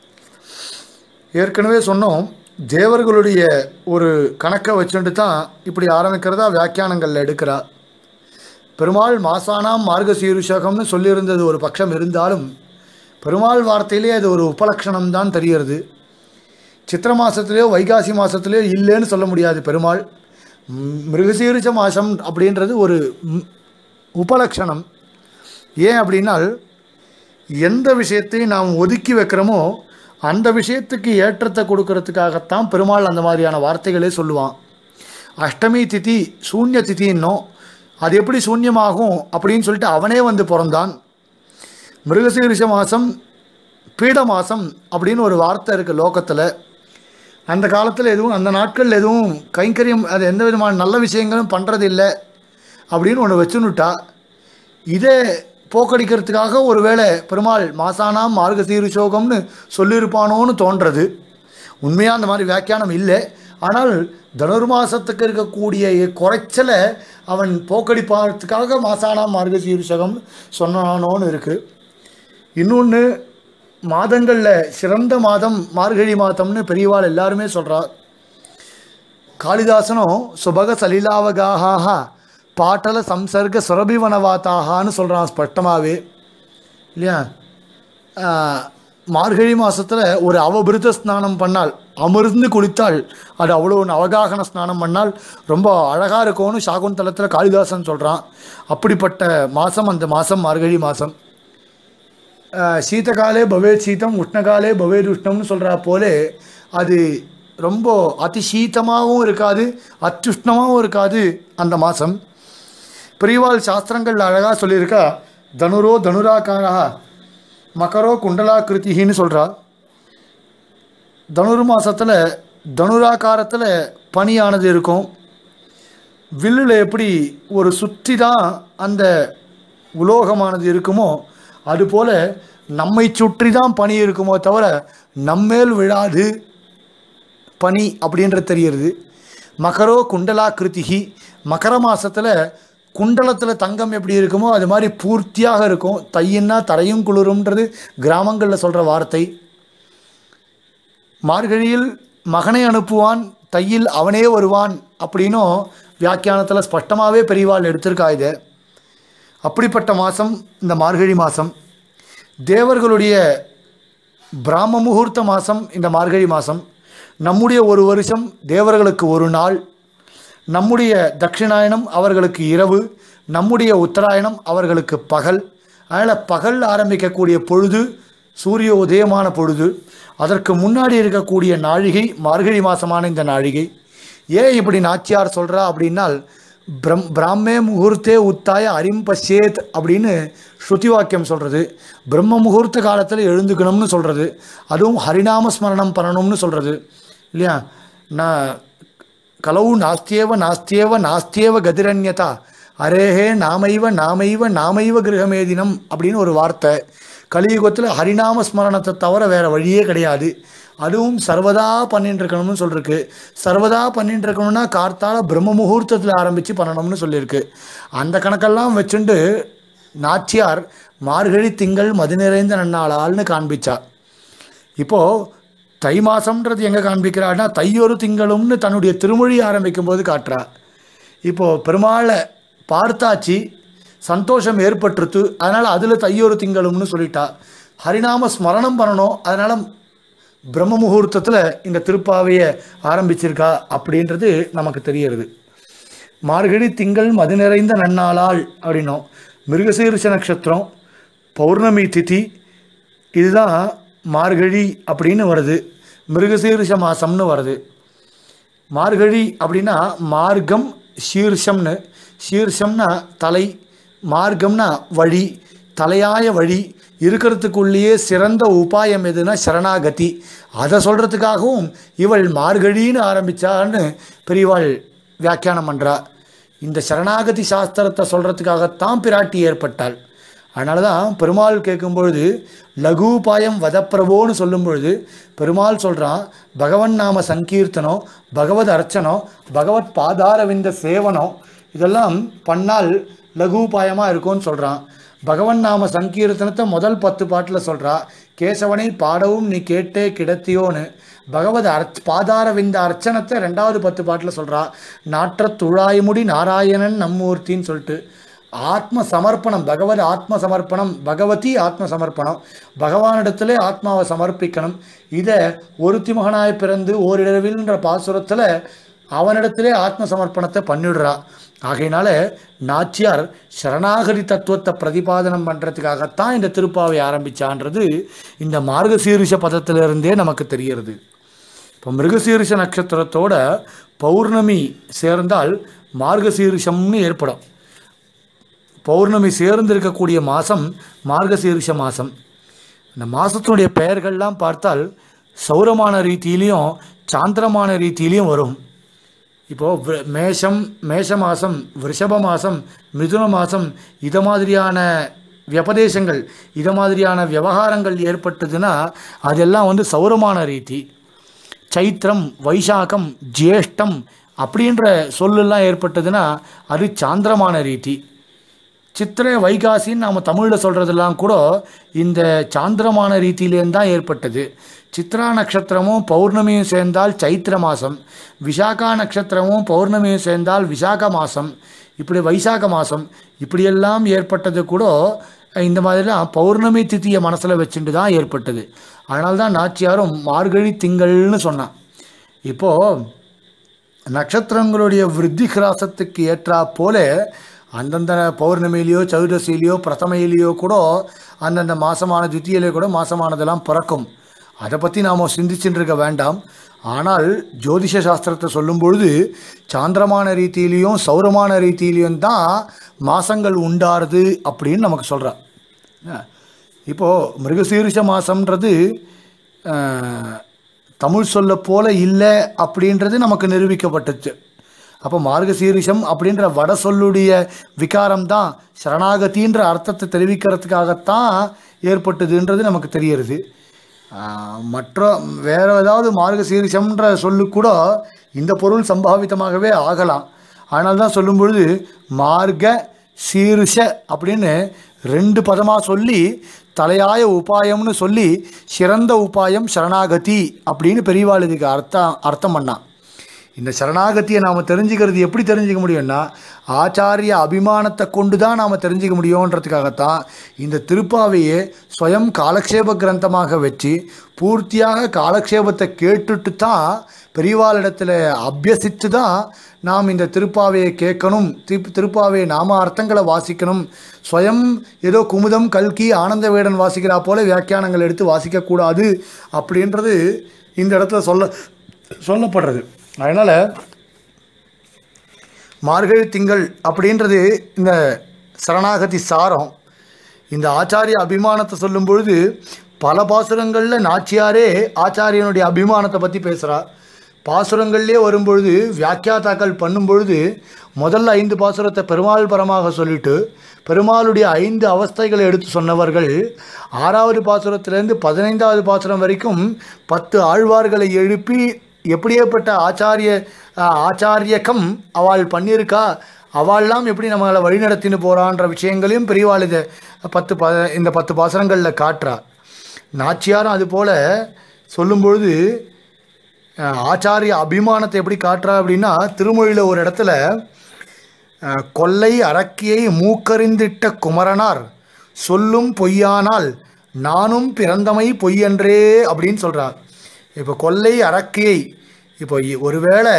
ஏற்கனவே சொன்னோம் தேவர்களுடைய ஒரு கணக்கை வச்சுட்டு தான் இப்படி ஆரம்பிக்கிறதா வியாக்கியானங்களில் எடுக்கிறா பெருமாள் மாசானாம் மார்கசீருஷகம்னு சொல்லியிருந்தது ஒரு பட்சம் இருந்தாலும் பெருமாள் வார்த்தையிலே அது ஒரு உபலட்சணம் தான் தெரிகிறது சித்திர மாதத்துலேயோ வைகாசி மாதத்துலேயோ இல்லைன்னு சொல்ல முடியாது பெருமாள் ம், மிருகசீரிச்ச மாதம் அப்படின்றது ஒரு ம், உபலட்சணம் ஏன் அப்படின்னால் எந்த விஷயத்தை நாம் ஒதுக்கி வைக்கிறோமோ அந்த விஷயத்துக்கு ஏற்றத்தை கொடுக்கறதுக்காகத்தான் பெருமாள் அந்த மாதிரியான வார்த்தைகளே சொல்லுவான் அஷ்டமி திதி சூன்ய திதின்னோம் அது எப்படி சூன்யமாகும் அப்படின்னு சொல்லிட்டு அவனே வந்து பிறந்தான் மிருகசீரிஷ மாதம் பீட மாதம் அப்படின்னு ஒரு வார்த்தை இருக்குது லோகத்தில் அந்த காலத்தில் எதுவும் அந்த நாட்களில் எதுவும் கைங்கரியம் அது எந்த விதமான நல்ல விஷயங்களும் பண்ணுறதில்லை அப்படின்னு ஒன்று வச்சுன்னுட்டா இதை போக்கடிக்கிறதுக்காக ஒருவேளை பெருமாள் மாசானாம் மார்கசீருஷோகம்னு சொல்லியிருப்பானோன்னு தோன்றது உண்மையாக அந்த மாதிரி வியாக்கியானம் இல்லை ஆனால் தனுர்மாசத்துக்கு இருக்கக்கூடிய குறைச்சலை அவன் போக்கடிப்பதற்காக மாசானாம் மார்கசீருஷகம்னு சொன்னானோன்னு இருக்குது இன்னொன்று மாதங்களில் சிறந்த மாதம் மார்கழி மாதம்னு பெரியவாள் எல்லாருமே சொல்கிறா காளிதாசனும் சுபக சலிலாவகாஹா பாட்டல சம்சர்க சுரபிவனவாத்தாகான்னு சொல்கிறான் ஸ்பஷ்டமாகவே இல்லையா ஆஹ், மார்கழி மாதத்தில் ஒரு அவபிருத்த ஸ்நானம் பண்ணால் அமிர்ந்து குளித்தால் அது அவ்வளோ ஒரு அவகாகன ஸ்நானம் பண்ணால் ரொம்ப அழகாக இருக்கும்னு சாகுந்தலத்தில் காளிதாசன் சொல்கிறான் அப்படிப்பட்ட மாதம் அந்த மாதம் மார்கழி மாதம் சீதகாலே பவேத் சீதம் உஷ்ணகாலே பவேத் உஷ்ணம்னு சொல்கிறா போலே அது ரொம்ப அதிசீத்தமாகவும் இருக்காது அத்யுஷ்ணமாகவும் இருக்காது அந்த மாதம் பிரிவால் சாஸ்திரங்கள் அழகாக சொல்லியிருக்கா தனுரோ தனுராக்காரா மகரோ குண்டலாக்கிருத்தின்னு சொல்கிறா தனுர் மாதத்தில் தனுராக்காரத்தில் பனியானது இருக்கும் வில்லில் எப்படி ஒரு சுற்றி தான் அந்த உலோகமானது இருக்குமோ அதுபோல் நம்மை சுற்றி தான் பனி இருக்குமோ தவிர நம்மேல் விழாது பனி அப்படின்றது தெரிகிறது மகரோ குண்டலா கிருத்திகி மகர மாசத்துல குண்டலத்தில் தங்கம் எப்படி இருக்குமோ அது மாதிரி பூர்த்தியாக இருக்கும் தையின்னா தரையும் குளிரும்ன்றது கிராமங்களில் சொல்கிற வார்த்தை மார்கழியில் மகனை அனுப்புவான் தையில் அவனே வருவான் அப்படின்னும் வியாக்கியானத்தில் ஸ்பஷ்டமாகவே பெரியவாள் எடுத்திருக்கா இதை அப்படிப்பட்ட மாதம் இந்த மார்கழி மாதம் தேவர்களுடைய பிராம முகூர்த்த மாதம் இந்த மார்கழி மாதம் நம்முடைய ஒரு வருஷம் தேவர்களுக்கு ஒரு நாள் நம்முடைய தட்சிணாயனம் அவர்களுக்கு இரவு நம்முடைய உத்தராயணம் அவர்களுக்கு பகல் அதனால் பகல் ஆரம்பிக்கக்கூடிய பொழுது சூரிய உதயமான பொழுது அதற்கு முன்னாடி இருக்கக்கூடிய நாழிகை மார்கழி மாதமான இந்த நாழிகை ஏன் இப்படி நாச்சியார் சொல்கிறா அப்படின்னால் பிரம் பிராமே முகூர்த்தே உத்தாய அரிம் பசேத் அப்படின்னு ஸ்ருதி வாக்கியம் சொல்கிறது பிரம்ம முகூர்த்த காலத்தில் எழுந்துக்கணும்னு சொல்கிறது அதுவும் ஹரிநாம ஸ்மரணம் பண்ணணும்னு சொல்கிறது இல்லையா நான் கலவு நாஸ்தியேவ நாஸ்தியேவ நாஸ்தியேவ கதிரண்யதா அரேஹே நாமைவ நாமைவ நாமைவ கிரகமேதினம் அப்படின்னு ஒரு வார்த்தை கலியுகத்தில் ஹரிநாம ஸ்மரணத்தை தவிர வேறு வழியே கிடையாது அதுவும் சர்வதா பண்ணிட்டு இருக்கணும்னு சொல்லிருக்கு சர்வதா பண்ணிட்டு இருக்கணும்னா கார்த்தால பிரம்ம முகூர்த்தத்தில் ஆரம்பித்து பண்ணணும்னு சொல்லியிருக்கு அந்த கணக்கெல்லாம் வச்சுண்டு நாச்சியார் மார்கழி திங்கள் மது நிறைந்த நன்னாளால்னு காண்பிச்சா இப்போது தை மாதம்ன்றது எங்கே காண்பிக்கிறான்னா தையொரு திங்களும்னு தன்னுடைய திருமொழி ஆரம்பிக்கும் போது காட்டுறா இப்போது பெருமாளை பார்த்தாச்சு சந்தோஷம் ஏற்பட்டுருத்து அதனால் அதில் தையொரு திங்களும்னு சொல்லிட்டா ஹரிநாம ஸ்மரணம் பண்ணணும் அதனால் பிரம்ம முகூர்த்தத்தில் இந்த திருப்பாவையை ஆரம்பிச்சிருக்கா அப்படின்றது நமக்கு தெரியறது மார்கழி திங்கள் மது நிறைந்த நன்னாளால் அப்படின்னோம் மிருகசீரிஷ நட்சத்திரம் பௌர்ணமி திதி இதுதான் மார்கழி அப்படின்னு வருது மிருகசீரிஷ மாசம்னு வருது மார்கழி அப்படின்னா மார்க்கம் சீர்ஷம்னு சீர்ஷம்னா தலை மார்க்கம்னா வழி தலையாய வழி இருக்கிறதுக்குள்ளேயே சிறந்த உபாயம் எதுனா சரணாகதி அதை சொல்கிறதுக்காகவும் இவள் மார்கழின்னு ஆரம்பித்தான்னு பெரியவாள் வியாக்கியானம் பண்ணுறா இந்த சரணாகதி சாஸ்திரத்தை சொல்கிறதுக்காகத்தான் பிராட்டி ஏற்பட்டாள் அதனால தான் பெருமாள் கேட்கும்பொழுது லகுபாயம் வதப்பிரபோன்னு சொல்லும் பொழுது பெருமாள் சொல்கிறான் பகவன் நாம சங்கீர்த்தனம் பகவத் அர்ச்சனம் பகவத் பாதாரவிந்த சேவனம் இதெல்லாம் பண்ணால் லகுபாயமாக இருக்கும்னு சொல்கிறான் பகவன் நாம சங்கீர்த்தனத்தை முதல் பத்து பாட்டில் சொல்கிறா கேசவனை பாடவும் நீ கேட்டே கிடத்தியோன்னு பகவத் அர்ச் பாதார விந்த அர்ச்சனத்தை ரெண்டாவது பத்து பாட்டில் சொல்கிறா நாற்ற துழாய்முடி நாராயணன் நம்மூர்த்தின்னு சொல்லிட்டு ஆத்ம சமர்ப்பணம் பகவத் ஆத்ம சமர்ப்பணம் பகவதி ஆத்ம சமர்ப்பணம் பகவானிடத்திலே ஆத்மாவை சமர்ப்பிக்கணும் இதை ஒருத்தி மகனாய் பிறந்து ஓரிடவில்ன்ற பாசுரத்தில் அவனிடத்திலே ஆத்ம சமர்ப்பணத்தை பண்ணிடுறா ஆகையினால நாச்சியார் சரணாகதி தத்துவத்தை பிரதிபாதனம் பண்ணுறதுக்காகத்தான் இந்த திருப்பாவை ஆரம்பிச்சான்றது இந்த மார்கசீரிஷ பதத்திலிருந்தே நமக்கு தெரிகிறது இப்போ மிருகசீரிஷ நட்சத்திரத்தோட பௌர்ணமி சேர்ந்தால் மார்கசீரிஷம்னு ஏற்படும் பௌர்ணமி சேர்ந்து இருக்கக்கூடிய மாதம் மார்கசீரிஷ மாதம் இந்த மாதத்தினுடைய பெயர்கள்லாம் பார்த்தால் சௌரமான ரீதியிலையும் சாந்திரமான ரீதியிலையும் வரும் இப்போது வி- மேஷம் மேஷ மாதம் ரிஷப மாதம் மிதுன மாதம் இதை மாதிரியான வியபதேசங்கள் இதை மாதிரியான விவகாரங்கள் ஏற்பட்டதுன்னா அதெல்லாம் வந்து சௌரமான ரீதி சைத்திரம் வைசாகம் ஜேஷ்டம் அப்படின்ற சொல்லெல்லாம் ஏற்பட்டதுன்னா அது சாந்திரமான ரீதி சித்திரை வைகாசின்னு நாம் தமிழில் சொல்கிறதெல்லாம் கூட இந்த சாந்திரமான ரீதியிலேருந்து தான் ஏற்பட்டது சித்ரா நட்சத்திரமும் பௌர்ணமியும் சேர்ந்தால் சைத்திர மாதம் விசாகா நட்சத்திரமும் பௌர்ணமியும் சேர்ந்தால் விசாக மாதம் இப்படி வைசாக மாதம் இப்படியெல்லாம் ஏற்பட்டது கூட இந்த மாதிரிலாம் பௌர்ணமி திதியை மனசில் வச்சுட்டு தான் ஏற்பட்டது அதனால தான் நாச்சியாரும் மார்கழி திங்கள்னு சொன்னான் இப்போது நட்சத்திரங்களுடைய விருத்தி கிராசத்துக்கு ஏற்றா போல அந்தந்த பௌர்ணமியிலையோ சதுர்தசியிலையோ பிரதமையிலையோ கூட அந்தந்த மாசமான துத்தியிலே கூட மாசமானதெல்லாம் பிறக்கும் அதை பற்றி நாம் சிந்திச்சுட்டு இருக்க வேண்டாம் ஆனால் ஜோதிஷ சாஸ்திரத்தை சொல்லும் பொழுது சாந்திரமான ரீதியிலையும் சௌரமான ரீதியிலையும் தான் மாசங்கள் உண்டாருது அப்படின்னு நமக்கு சொல்கிறா இப்போது மிருகசீரிஷ மாதம்ன்றது தமிழ் சொல்ல போல இல்லை அப்படின்றது நமக்கு நிரூபிக்கப்பட்டுச்சு அப்போ மார்கசீரிஷம் அப்படின்ற வட சொல்லுடைய விகாரம் தான் சரணாகதின்ற அர்த்தத்தை தெரிவிக்கிறதுக்காகத்தான் ஏற்பட்டதுன்றது நமக்கு தெரிகிறது ஆஹ், மற்ற வேற ஏதாவது மார்கசீரிஷம்ன்ற சொல்லு கூட இந்த பொருள் சம்பாவிதமாகவே ஆகலாம் அதனால தான் சொல்லும் பொழுது மார்க சீருஷ அப்படின்னு ரெண்டு பதமாக சொல்லி தலையாய உபாயம்னு சொல்லி சிறந்த உபாயம் சரணாகதி அப்படின்னு பெரியவாள் இதுக்கு அர்த்தம் அர்த்தம் பண்ணான் இந்த சரணாகதியை நாம் தெரிஞ்சுக்கிறது எப்படி தெரிஞ்சுக்க முடியும்னா ஆச்சாரிய அபிமானத்தை கொண்டு தான் நாம் தெரிஞ்சுக்க முடியுன்றதுக்காகத்தான் இந்த திருப்பாவையே ஸ்வயம் காலக்ஷேப கிரந்தமாக வச்சு பூர்த்தியாக காலக்ஷேபத்தை கேட்டுட்டு தான் பெரியவாளிடத்தில் அபியசித்து தான் நாம் இந்த திருப்பாவையை கேட்கணும் திரு திருப்பாவையை நாம அர்த்தங்களை வாசிக்கணும் ஸ்வயம் ஏதோ குமுதம் கல்கி ஆனந்த வேடன் வாசிக்கிறா போல வியாக்கியானங்கள் எடுத்து வாசிக்கக்கூடாது அப்படின்றது இந்த இடத்துல சொல்ல சொல்லப்படுறது அதனால் மார்கழி திங்கள் அப்படின்றது இந்த சரணாகதி சாரம் இந்த ஆச்சாரிய அபிமானத்தை சொல்லும் பொழுது பல பாசுரங்களில் நாச்சியாரே ஆச்சாரியனுடைய அபிமானத்தை பற்றி பேசுகிறார் பாசுரங்கள்லேயே வரும்பொழுது வியாக்கியாத்தாக்கள் பண்ணும் பொழுது முதல்ல ஐந்து பாசுரத்தை பெருமாள் பரமாக சொல்லிட்டு பெருமாளுடைய ஐந்து அவஸ்தைகளை எடுத்து சொன்னவர்கள் ஆறாவது பாசுரத்திலேருந்து பதினைந்தாவது பாசுரம் வரைக்கும் பத்து ஆழ்வார்களை எழுப்பி எப்படியேப்பட்ட ஆச்சாரிய ஆஹ், ஆச்சாரியக்கம் அவள் பண்ணியிருக்கா அவள்லாம் எப்படி நம்மளை வழிநடத்தின்னு போகிறான்ற விஷயங்களையும் பெரியவாள் இதை பத்து ப இந்த பத்து பாசுரங்களில் காட்டுறா நாச்சியாரும் அதுபோல் சொல்லும்பொழுது அஹ், ஆச்சாரிய அபிமானத்தை எப்படி காட்டுறா அப்படின்னா திருமொழியில் ஒரு இடத்துல அஹ், கொல்லை அரக்கியை மூக்கறிந்திட்ட குமரனார் சொல்லும் பொய்யானால் நானும் பிறந்தமை பொய்யன்றே அப்படின்னு சொல்கிறார் இப்போ கொல்லை அரக்கியை இப்போ இ- ஒருவேளை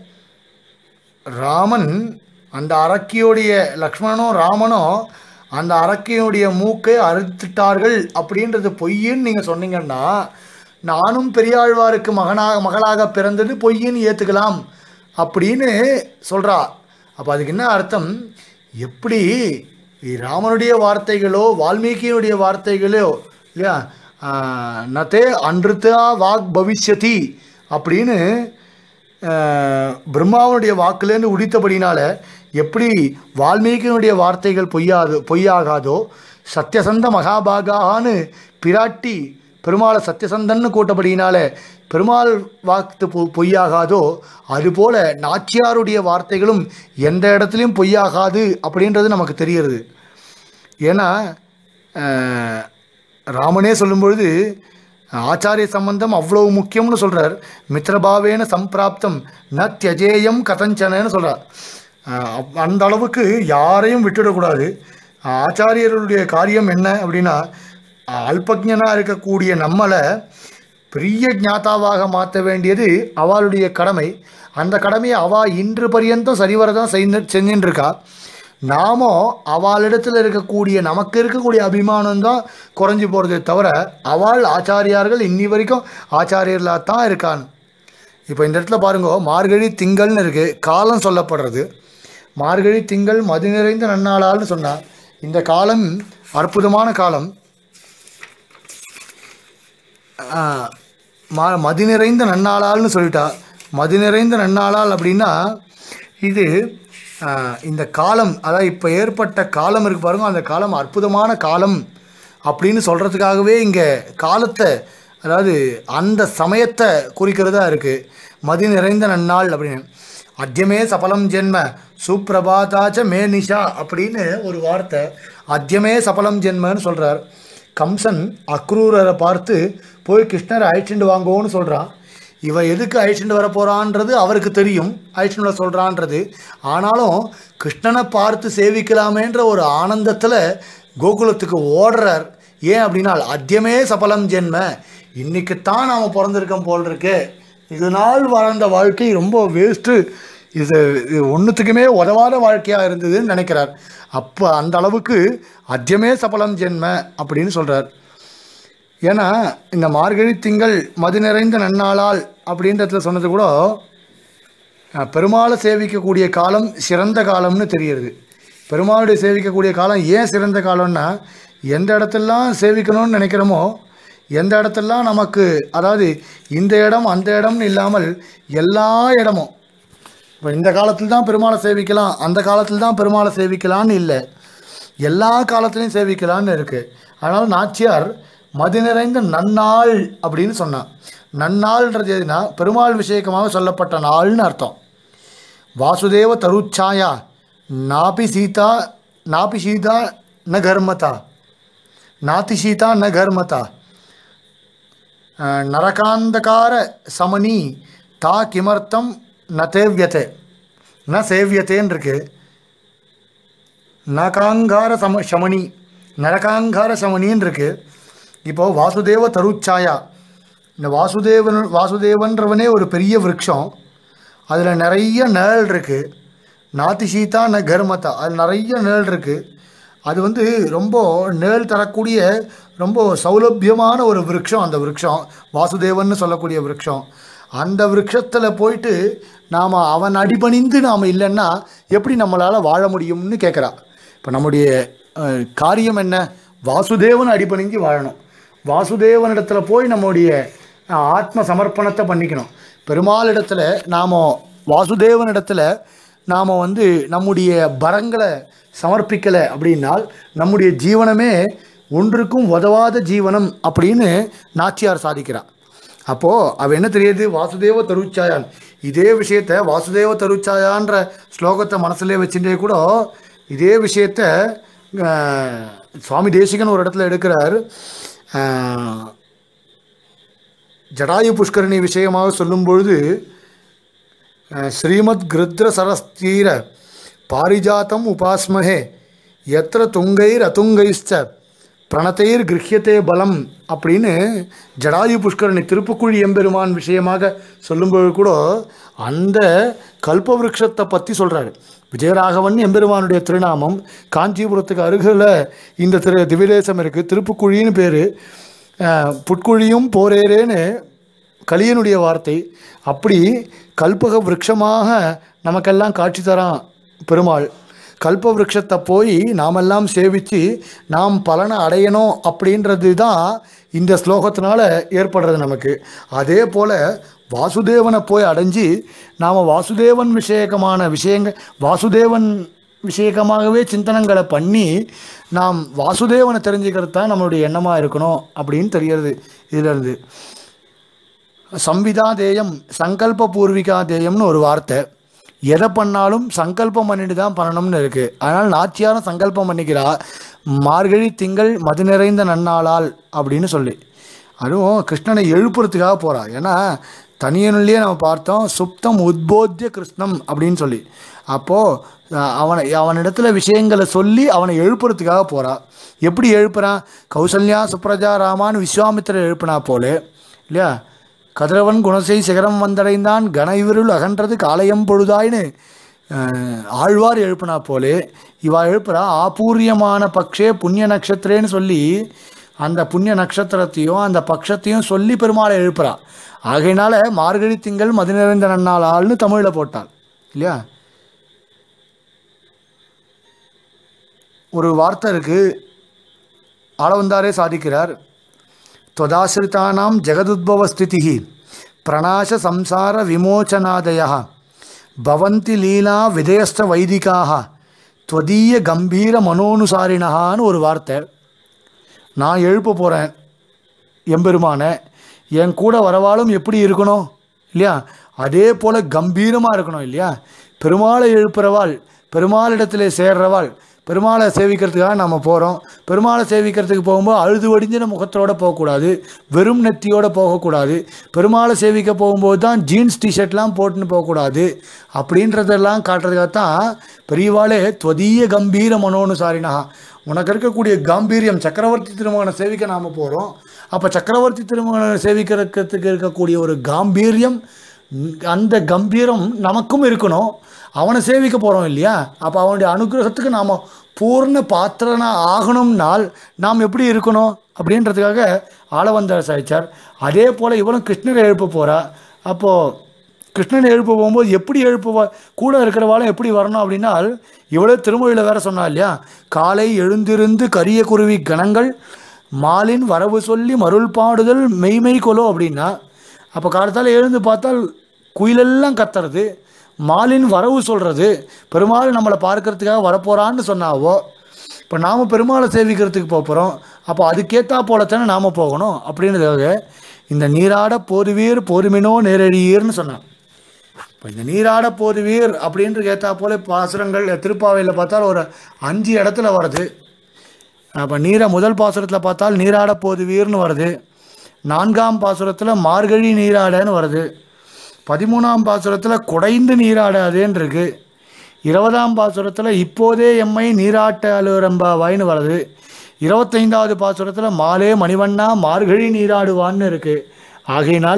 ராமன் அந்த அரக்கியுடைய லக்ஷ்மணனும் ராமனும் அந்த அரக்கியுடைய மூக்கை அறுத்துட்டார்கள் அப்படின்றது பொய்ன்னு நீங்கள் சொன்னீங்கன்னா நானும் பெரியாழ்வாருக்கு மகனாக மகளாக பிறந்தது பொய்ன்னு ஏற்றுக்கலாம் அப்படின்னு சொல்கிறா அப்போ அதுக்கு என்ன அர்த்தம் எப்படி ராமனுடைய வார்த்தைகளோ வால்மீகியினுடைய வார்த்தைகளோ இல்லையா ஆஹ், நத்தே அன்றுத்தா வாக் பவிஷ்யதி அப்படின்னு ஆஹ், பிரம்மாவனுடைய வாக்குலேருந்து உடித்தபடினால எப்படி வால்மீகியினுடைய வார்த்தைகள் பொய்யாது பொய்யாகாதோ சத்யசந்த மகாபாகான்னு பிராட்டி பெருமாளை சத்யசந்தன்னு கூட்டபடியினால பெருமாள் வாக்கு பொ- பொய்யாகாதோ அதுபோல நாச்சியாருடைய வார்த்தைகளும் எந்த இடத்துலையும் பொய்யாகாது அப்படின்றது நமக்கு தெரிகிறது ஏன்னா அஹ், ராமனே சொல்லும்பொழுது ஆச்சாரிய சம்பந்தம் அவ்வளவு முக்கியம்னு சொல்கிறார் மித்ரபாவேன சம்பிராப்தம் ந தியஜேயம் கதஞ்சனன்னு சொல்கிறார் அந்த அளவுக்கு யாரையும் விட்டுடக்கூடாது ஆச்சாரியர்களுடைய காரியம் என்ன அப்படின்னா அல்பஜனாக இருக்கக்கூடிய நம்மளை பெரிய ஞாதாவாக மாற்ற வேண்டியது அவளுடைய கடமை அந்த கடமையை அவள் இன்று பரியந்தம் சரிவரதான் செய்து செஞ்சுட்டு இருக்கா நாமோ அவளிடத்தில் இருக்கக்கூடிய நமக்கு இருக்கக்கூடிய அபிமானம் தான் குறைஞ்சி போகிறதே தவிர அவள் ஆச்சாரியார்கள் இன்னி வரைக்கும் ஆச்சாரியர்களாக தான் இருக்கான் இப்போ இந்த இடத்துல பாருங்க மார்கழி திங்கள்னு இருக்குது காலம் சொல்லப்படுறது மார்கழி திங்கள் மது நிறைந்த நன்னாளால்னு சொன்னா இந்த காலம் அற்புதமான காலம் ஆ, ம மதி நிறைந்த நன்னாளால்னு சொல்லிட்டா மதி நிறைந்த நன்னாளால் அப்படின்னா இது ஆ, இந்த காலம் அதாவது இப்போ ஏற்பட்ட காலம் இருக்கு பாருங்க அந்த காலம் அற்புதமான காலம் அப்படின்னு சொல்கிறதுக்காகவே இங்கே காலத்தை அதாவது அந்த சமயத்தை குறிக்கிறதா இருக்குது மதி நிறைந்த நன்னாள் அப்படின்னு அத்தியமே சபலம் ஜென்ம சுப்பிரபாதாச்ச மே நிஷா அப்படின்னு ஒரு வார்த்தை அத்தியமே சபலம் ஜென்மன்னு சொல்கிறார் கம்சன் அக்ரூரரை பார்த்து போய் கிருஷ்ணரை அழைச்சிட்டு வாங்கோன்னு சொல்கிறான் இவன் எதுக்கு அழைச்சிட்டு வர போகிறான்றது அவருக்கு தெரியும் அழைச்சிட்டு வர சொல்கிறான்றது ஆனாலும் கிருஷ்ணனை பார்த்து சேவிக்கலாமேன்ற ஒரு ஆனந்தத்தில் கோகுலத்துக்கு ஓடுறார் ஏன் அப்படின்னா அத்தியமே சபலம் ஜென்ம இன்னைக்குத்தான் நாம் பிறந்திருக்கோம் போல் இருக்கு இது நாள் வாழ்ந்த வாழ்க்கை ரொம்ப வேஸ்ட்டு இது இது ஒன்றுத்துக்குமே உதவாத வாழ்க்கையாக இருந்ததுன்னு நினைக்கிறார் அப்போ அந்த அளவுக்கு அத்தியமே சபலம் ஜென்ம அப்படின்னு சொல்கிறார் ஏன்னா இந்த மார்கழி திங்கள் மது நிறைந்த நன்னாளால் அப்படின்றதுல சொன்னது கூட அஹ், பெருமாளை சேவிக்கக்கூடிய காலம் சிறந்த காலம்னு தெரியுது பெருமாளுடைய சேவிக்கக்கூடிய காலம் ஏன் சிறந்த காலம்னா எந்த இடத்தெல்லாம் சேவிக்கணும்னு நினைக்கிறோமோ எந்த இடத்தெல்லாம் நமக்கு அதாவது இந்த இடம் அந்த இடம்னு இல்லாமல் எல்லா இடமும் இப்போ இந்த காலத்தில் தான் பெருமாளை சேவிக்கலாம் அந்த காலத்தில் தான் பெருமாளை சேவிக்கலான்னு இல்லை எல்லா காலத்துலேயும் சேவிக்கலான்னு இருக்குது அதனால் நாச்சியார் மதி நிறைந்த நன்னாள் அப்படின்னு சொன்னான் நன்னாள்ன்றது எதுனா பெருமாள் விஷயக்கமாக சொல்லப்பட்ட நாள்னு அர்த்தம் வாசுதேவ தருச்சாயா நாபி சீதா நாபி சீதா ந கர்மதா நாதி சீதா ந கர்மதா அஹ், நரகாந்தகார சமனி தா கிமர்த்தம் ந தேவ்யத்தை ந சேவியத்தேன்னு இருக்கு நகாங்கார சம சமணி நரகாங்கார சமணின்னு இருக்கு இப்போ வாசுதேவ தருச்சாயா இந்த வாசுதேவன் வாசுதேவன்றவனே ஒரு பெரிய விருட்சம் அதில் நிறைய நிழல் இருக்குது நாத்தி சீதா ந கர்மதா அது நிறைய நிழல் இருக்குது அது வந்து ரொம்ப நிழல் தரக்கூடிய ரொம்ப சௌலபியமான ஒரு விருட்சம் அந்த விருட்சம் வாசுதேவன்னு சொல்லக்கூடிய விருட்சம் அந்த விருட்சத்தில் போயிட்டு நாம் அவன் அடிபணிந்து நாம் இல்லைன்னா எப்படி நம்மளால் வாழ முடியும்னு கேட்குறா இப்போ நம்முடைய அஹ், காரியம் என்ன வாசுதேவன் அடிபணிஞ்சு வாழணும் வாசுதேவனிடத்துல போய் நம்முடைய அஹ், ஆத்ம சமர்ப்பணத்தை பண்ணிக்கணும் பெருமாளிடத்தில் நாம் வாசுதேவனிடத்தில் நாம் வந்து நம்முடைய பரங்களை சமர்ப்பிக்கலை அப்படின்னால் நம்முடைய ஜீவனமே ஒன்றுக்கும் உதவாத ஜீவனம் அப்படின்னு நாச்சியார் சாதிக்கிறார் அப்போது அவ என்ன தெரியுது வாசுதேவ தருச்சாயான் இதே விஷயத்த வாசுதேவ தருச்சாயான்ற ஸ்லோகத்தை மனசுலேயே வச்சுட்டே கூட இதே விஷயத்த அஹ், சுவாமி தேசிகன் ஒரு இடத்துல எடுக்கிறார் அஹ், ஜடாயு புஷ்கரணி விஷயமாக சொல்லும் பொழுது அஹ், ஸ்ரீமத் கிருத்ர சரஸ்தீர பாரிஜாத்தம் உபாஸ்மஹே எத்திர துங்கைர் அத்துங்கைஸ்ச பிரணத்தைர் கிரகியத்தே பலம் அப்படின்னு ஜடாயு புஷ்கரணி திருப்புக்குழி எம்பெருமான் விஷயமாக சொல்லும்போது கூட அந்த கல்பவருஷத்தை பற்றி சொல்கிறாரு விஜயராகவன் எம்பெருமானுடைய திருநாமம் காஞ்சிபுரத்துக்கு அருகில் இந்த திரு திவிதேசம் இருக்குது திருப்புக்குழின்னு பேர் புட்குழியும் போரேரேன்னு கலியனுடைய வார்த்தை அப்படி கல்பக விருட்சமாக நமக்கெல்லாம் காட்சி தரான் பெருமாள் கல்ப விருட்சத்தை போய் நாமெல்லாம் சேவித்து நாம் பலனை அடையணும் அப்படின்றது தான் இந்த ஸ்லோகத்தினால ஏற்படுறது நமக்கு அதே போல் வாசுதேவனை போய் அடைஞ்சு நாம் வாசுதேவன் விஷயகமான விஷயங்கள் வாசுதேவன் விஷயகமாகவே சிந்தனங்களை பண்ணி நாம் வாசுதேவனை தெரிஞ்சுக்கிறது தான் நம்மளுடைய எண்ணமாக இருக்கணும் அப்படின்னு தெரியறது இதிலிருந்து சம்விதாதேயம் சங்கல்ப பூர்விகா தேயம்னு ஒரு வார்த்தை எதை பண்ணாலும் சங்கல்பம் பண்ணிட்டு தான் பண்ணணும்னு இருக்குது அதனால் நாச்சியாரும் சங்கல்பம் பண்ணிக்கிறா மார்கழி திங்கள் மது நிறைந்த நன்னாளால் அப்படின்னு சொல்லி அதுவும் கிருஷ்ணனை எழுப்புறதுக்காக போகிறா ஏன்னா தனியனுள்ளே நம்ம பார்த்தோம் சுப்தம் உத்போத்திய கிருஷ்ணம் அப்படின்னு சொல்லி அப்போது அவனை அவனிடத்துல விஷயங்களை சொல்லி அவனை எழுப்புறதுக்காக போகிறா எப்படி எழுப்புறான் கௌசல்யா சுப்ரஜா ராமான்னு விஸ்வாமித்திரர் எழுப்புனா போலே இல்லையா கதிரவன் குணசை சிகரம் வந்தடைந்தான் கன இவருள் அகன்றது காலையம் பொழுதாயின்னு அஹ், ஆழ்வார் எழுப்புனா போலே இவா எழுப்புறா ஆபூரியமான பக்ஷே புண்ணிய நட்சத்திரேன்னு சொல்லி அந்த புண்ணிய நட்சத்திரத்தையும் அந்த பட்சத்தையும் சொல்லி பெருமாளை எழுப்புறா ஆகையினால மார்கழி திங்கள் மது நிறைந்த நன்னாள் ஆள்னு தமிழில் போட்டாள் இல்லையா ஒரு வார்த்தை இருக்குது ஆளவந்தாரே சாதிக்கிறார் त्वदाश्रितानां जगदुद्भवस्थितिः प्रणाशसंसारविमोचनादयः भवन्ति லீலா விதயஸ்த வைதிகாக त्वदीय கம்பீர மனோனுசாரினகான்னு ஒரு வார்த்தை நான் எழுப்ப போகிறேன் எம்பெருமானை என் கூட வரவாலும் எப்படி இருக்கணும் இல்லையா அதே போல் கம்பீரமாக இருக்கணும் இல்லையா பெருமாளை எழுப்புறவாள் பெருமாளிடத்திலே சேர்றவாள் பெருமாளை சேவிக்கிறதுக்காக நம்ம போகிறோம் பெருமாளை சேவிக்கிறதுக்கு போகும்போது அழுது வடிஞ்சின முகத்தோடு போகக்கூடாது வெறும் நெத்தியோடு போகக்கூடாது பெருமாளை சேவிக்க போகும்போது தான் ஜீன்ஸ் டிஷர்ட்லாம் போட்டுன்னு போகக்கூடாது அப்படின்றதெல்லாம் காட்டுறதுக்காக தான் பெரியவாளே துவதீய கம்பீர மனோனுசாரினா உனக்கு இருக்கக்கூடிய காம்பீரியம் சக்கரவர்த்தி திருமகனை சேவிக்க நாம் போகிறோம் அப்போ சக்கரவர்த்தி திருமகனை சேவிக்கிறதுக்கு இருக்கக்கூடிய ஒரு காம்பீரியம் ம், அந்த கம்பீரம் நமக்கும் இருக்கணும் அவனை சேவிக்க போகிறோம் இல்லையா அப்போ அவனுடைய அனுகிரகத்துக்கு நாம் பூர்ண பாத்திரனா ஆகணும்னால் நாம் எப்படி இருக்கணும் அப்படின்றதுக்காக ஆளவந்தார் சாய்ச்சார் அதே போல் இவனும் கிருஷ்ணரை எழுப்ப போகிறா அப்போது கிருஷ்ணனை எழுப்ப போகும்போது எப்படி எழுப்புவா கூட இருக்கிறவாளும் எப்படி வரணும் அப்படின்னால் இவ்வளோ திருமொழியில் வேற சொன்னா இல்லையா காலை எழுந்திருந்து கரிய குருவி கணங்கள் மாலின் வரவு சொல்லி மருள் பாடுதல் மெய்மை கொலோ அப்படின்னா அப்போ காலத்தால் எழுந்து பார்த்தால் குயிலெல்லாம் கத்துறது மாலின் வரவு சொல்கிறது பெருமாள் நம்மளை பார்க்கறதுக்காக வரப்போகிறான்னு சொன்னாவோ இப்போ நாம் பெருமாளை சேவிக்கிறதுக்கு போக போகிறோம் அப்போ அதுக்கேற்றா போலத்தானே நாம் போகணும் அப்படின்றதுக்காக இந்த நீராட போதுவீர் போருமினோ நேரடியீர்னு சொன்னான் இப்போ இந்த நீராட போதுவீர் அப்படின்றது ஏற்றா போல பாசுரங்கள் திருப்பாவையில் பார்த்தால் ஒரு அஞ்சு இடத்துல வருது அப்போ நீரை முதல் பாசுரத்தில் பார்த்தால் நீராட போதுவீர்னு வருது நான்காம் பாசுரத்தில் மார்கழி நீராடன்னு வருது பதிமூணாம் பாசுரத்தில் குடைந்து நீராடாதேன்னு இருக்கு இருபதாம் பாசுரத்தில் இப்போதே எம்மை நீராட்ட அலுவரம்பாவாயின்னு வருது இருபத்தைந்தாவது பாசுரத்தில் மாலே மணிவண்ணா மார்கழி நீராடுவான்னு இருக்கு ஆகையினால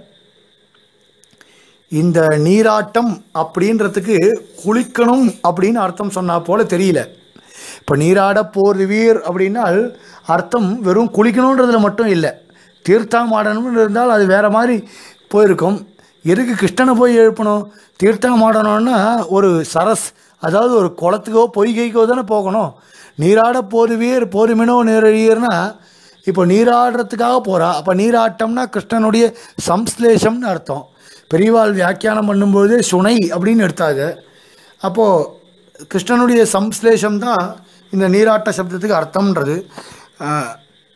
இந்த நீராட்டம் அப்படின்றதுக்கு குளிக்கணும் அப்படின்னு அர்த்தம் சொன்னா போல தெரியல இப்போ நீராட போர்வீர் அப்படின்னால் அர்த்தம் வெறும் குளிக்கணுன்றதுல மட்டும் இல்லை தீர்த்தம் ஆடணும்னு இருந்தால் அது வேற மாதிரி போயிருக்கும் எதுக்கு கிருஷ்ணனை போய் எழுப்பணும் தீர்த்தம் ஆடணும்னா ஒரு சரஸ் அதாவது ஒரு குளத்துக்கோ பொய்கைக்கோ தானே போகணும் நீராட போருவீர் போருமினோ நேரழியர்னா இப்போ நீராடுறதுக்காக போகிறா அப்போ நீராட்டம்னா கிருஷ்ணனுடைய சம்ஸ்லேஷம்னு அர்த்தம் பெரியவாள் வியாக்கியானம் பண்ணும்போது சுனை அப்படின்னு எடுத்தாங்க அப்போது கிருஷ்ணனுடைய சம்ஸ்லேஷம் தான் இந்த நீராட்ட சப்தத்துக்கு அர்த்தம்ன்றது ஆஹ்,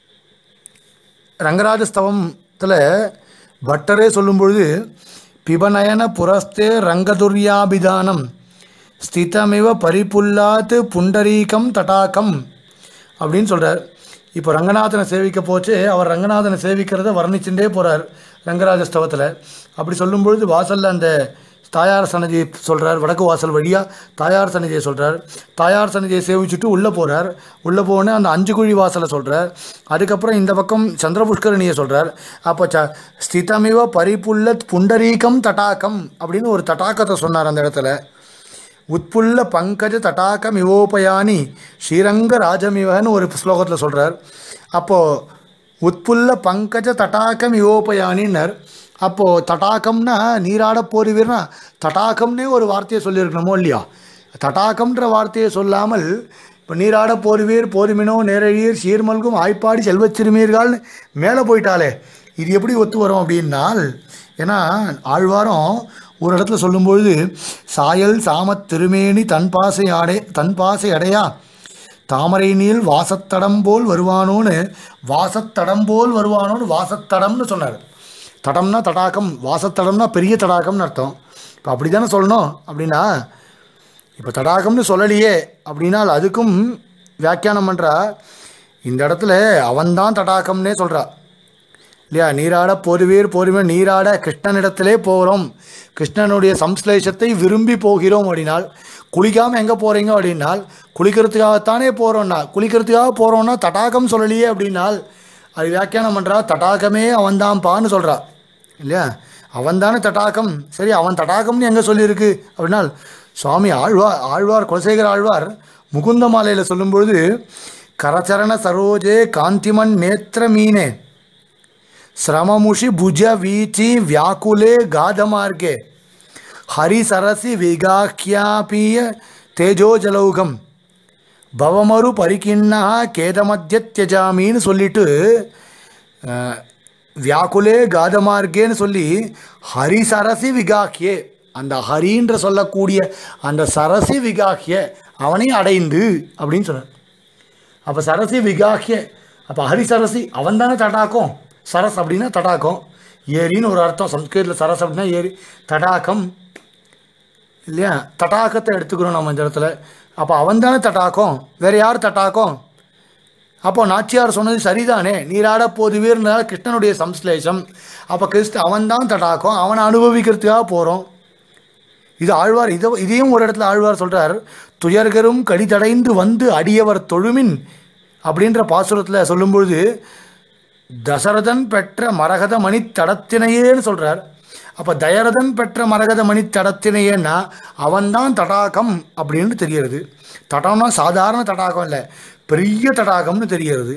ரங்கராஜஸ்தவத்தில் பட்டரே சொல்லும்பொழுது பிபநயன புரஸ்தே ரங்கதுர்யாபிதானம் ஸ்திதமிவ பரிபுல்லாத் புண்டரீகம் தடாகம் அப்படின்னு சொல்கிறார் இப்போ ரங்கநாதனை சேவிக்க போச்சு அவர் ரங்கநாதனை சேவிக்கிறத வர்ணிச்சுட்டே போகிறார் ரங்கராஜஸ்தவத்தில் அப்படி சொல்லும்பொழுது வாசலில் அந்த தாயார் சன்னதியை சொல்கிறார் வடக்கு வாசல் வழியாக தாயார் சன்னதியை சொல்கிறார் தாயார் சன்னதியை சேவிச்சுட்டு உள்ளே போகிறார் உள்ளே போனே அந்த அஞ்சு குழி வாசலை சொல்கிறார் அதுக்கப்புறம் இந்த பக்கம் சந்திரபுஷ்கரணியை சொல்கிறார் அப்போ ச ஸ்திதமிவ பரிபுல்ல புண்டரீகம் தடாகம் அப்படின்னு ஒரு தடாக்கத்தை சொன்னார் அந்த இடத்துல உட்புல்ல பங்கஜ தடாகம் இவோபயானி ஸ்ரீரங்க ராஜமிவன்னு ஒரு ஸ்லோகத்தில் சொல்கிறார் அப்போது உட்புல்ல பங்கஜ தடாகம் இவோபயானின்னர் அப்போது தடாகம்னா நீராட போருவீர்னா தடாகம்னே ஒரு வார்த்தையை சொல்லியிருக்கணுமோ இல்லையா தடாகம்ன்ற வார்த்தையை சொல்லாமல் இப்போ நீராட போருவீர் போருமினோ நேரழியர் சீர்மல்கும் ஆய்ப்பாடி செல்வச் சிறுமீர்கள்னு மேலே போயிட்டாலே இது எப்படி ஒத்து வரும் அப்படின்னால் ஏன்னா ஆழ்வாரம் ஒரு இடத்துல சொல்லும்பொழுது சாயல் சாமத் திருமேனி தன் பாசை ஆடை தன் பாசை அடையா தாமரை நீள் வாசத்தடம் போல் வருவானோன்னு வாசத்தடம் போல் வருவானோன்னு வாசத்தடம்னு சொன்னார் தடம்னா தடாகம் வாசத்தடம்னா பெரிய தடாகம்னு அர்த்தம் இப்போ அப்படி தானே சொல்லணும் அப்படின்னா இப்போ தடாகம்னு சொல்லலையே அப்படின்னால் அதுக்கும் வியாக்கியானம் பண்ணுறா இந்த இடத்துல அவன்தான் தடாகம்னே சொல்கிறா இல்லையா நீராட போருவீர் போருமே நீராட கிருஷ்ணனிடத்திலே போகிறோம் கிருஷ்ணனுடைய சம்ஸ்லேஷத்தை விரும்பி போகிறோம் அப்படின்னால் குளிக்காமல் எங்கே போகிறீங்க அப்படின்னால் குளிக்கிறதுக்காகத்தானே போகிறோம்னா குளிக்கிறதுக்காக போகிறோம்னா தடாகம் சொல்லலையே அப்படின்னால் அது வியாக்கியானம் பண்ணுறா தடாகமே அவன்தான்ப்பான்னு சொல்கிறா இல்லையா அவன் தானே தடாகம் சரி அவன் தடாகம்னு எங்கே சொல்லியிருக்கு அப்படின்னால் சுவாமி ஆழ்வார் ஆழ்வார் குலசேகர ஆழ்வார் முகுந்த மாலையில் சொல்லும்பொழுது கரச்சரண சரோஜே காந்திமன் நேத்திர மீனே ಶ್ರಮಮುಷಿ ಭುಜ ವೀಚಿ ವ್ಯಾಕುಲೆ ಗಾಧಮಾರ್ಗೆ ಹರಿಸರಸಿ ವಿಗಾಖ್ಯಾಪೀಯ ತೇಜೋಜಲೌಘಂ பவமரு பரிக்கிண்ணா கேதமத்திய தியஜாமின்னு சொல்லிட்டு அஹ், வியாக்குலே காதமார்க்கேன்னு சொல்லி ஹரி சரசி விகாக்கியே அந்த ஹரின்ற சொல்லக்கூடிய அந்த சரசி விகாக்கிய அவனை அடைந்து அப்படின்னு சொன்னார் அப்போ சரசி விகாக்கிய அப்போ ஹரி சரசி அவன் தானே தடாக்கம் சரஸ் அப்படின்னா தடாக்கம் ஏரின்னு ஒரு அர்த்தம் சம்ஸ்கிருதத்தில் சரஸ் அப்படின்னா ஏரி தடாகம் இல்லையா தடாகத்தை எடுத்துக்கிறோம் நம்ம இந்த இடத்துல அப்போ அவன் தானே தடாக்கம் வேறு யார் தடாக்கம் அப்போ நாச்சியார் சொன்னது சரிதானே நீராட போதுவீர்னால கிருஷ்ணனுடைய சம்ஸ்லேஷம் அப்போ கிறிஸ்து அவன் தான் தடாக்கம் அவனை அனுபவிக்கிறதுக்காக போகிறோம் இது ஆழ்வார் இதை இதையும் ஒரு இடத்துல ஆழ்வார் சொல்கிறார் துயர்கரும் கடிதடைந்து வந்து அடியவர் தொழுமின் அப்படின்ற பாசுரத்தில் சொல்லும்பொழுது தசரதன் பெற்ற மரகத மணி தடத்தினையேன்னு சொல்கிறார் அப்போ தயரதன் பெற்ற மரகத மணி தடத்தினையேன்னா அவன்தான் தடாகம் அப்படின்னு தெரிகிறது தடம்னா சாதாரண தடாகம் இல்லை பெரிய தடாகம்னு தெரிகிறது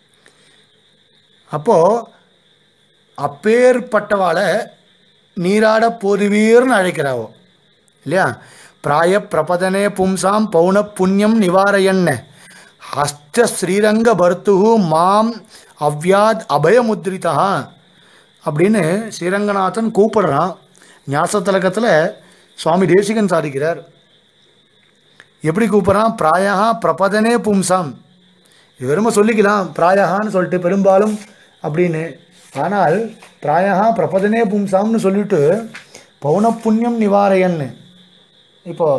அப்போது அப்பேற்பட்டவாளை நீராட போதுவீர்னு அழைக்கிறாவோ இல்லையா பிராய பிரபதனே பும்சாம் பௌன புண்ணியம் நிவாரயன்ன ஹஸ்த ஸ்ரீரங்க பர்த்துகு மாம் அவ்யாத் அபயமுத்ரிதா அப்படின்னு ஸ்ரீரங்கநாதன் கூப்பிடுறான் ஞாசத்தலகத்தில் சுவாமி தேசிகன் சாதிக்கிறார் எப்படி கூப்பிட்றான் பிராயா பிரபதனே பும்சாம் இது வெறும சொல்லிக்கலாம் பிராயகான்னு சொல்லிட்டு பெரும்பாலும் அப்படின்னு ஆனால் பிராயா பிரபதனே பும்சாம்னு சொல்லிட்டு பௌன புண்ணியம் நிவாரையன்னு இப்போ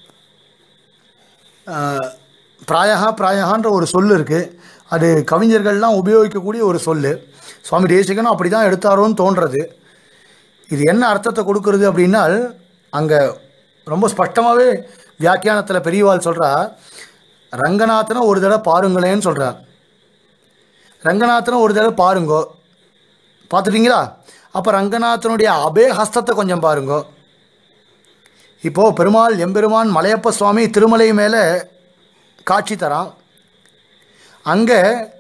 பிராயகா பிராயகான்ற ஒரு சொல் இருக்குது அது கவிஞர்கள்லாம் உபயோகிக்கக்கூடிய ஒரு சொல் சுவாமி தேசிகனும் அப்படி தான் எடுத்தாரோன்னு தோன்றது இது என்ன அர்த்தத்தை கொடுக்கறது அப்படின்னால் அங்கே ரொம்ப ஸ்பஷ்டமாகவே வியாக்கியானத்தில் பெரியவாள் சொல்கிறா ரங்கநாதனை ஒரு தடவை பாருங்களேன்னு சொல்கிறா ரங்கநாதனை ஒரு தடவை பாருங்கோ பார்த்துட்டீங்களா அப்போ ரங்கநாதனுடைய அபே ஹஸ்தத்தை கொஞ்சம் பாருங்கோ இப்போது பெருமாள் எம்பெருமான் மலையப்ப சுவாமி திருமலை மேலே காட்சி தரான் அங்கே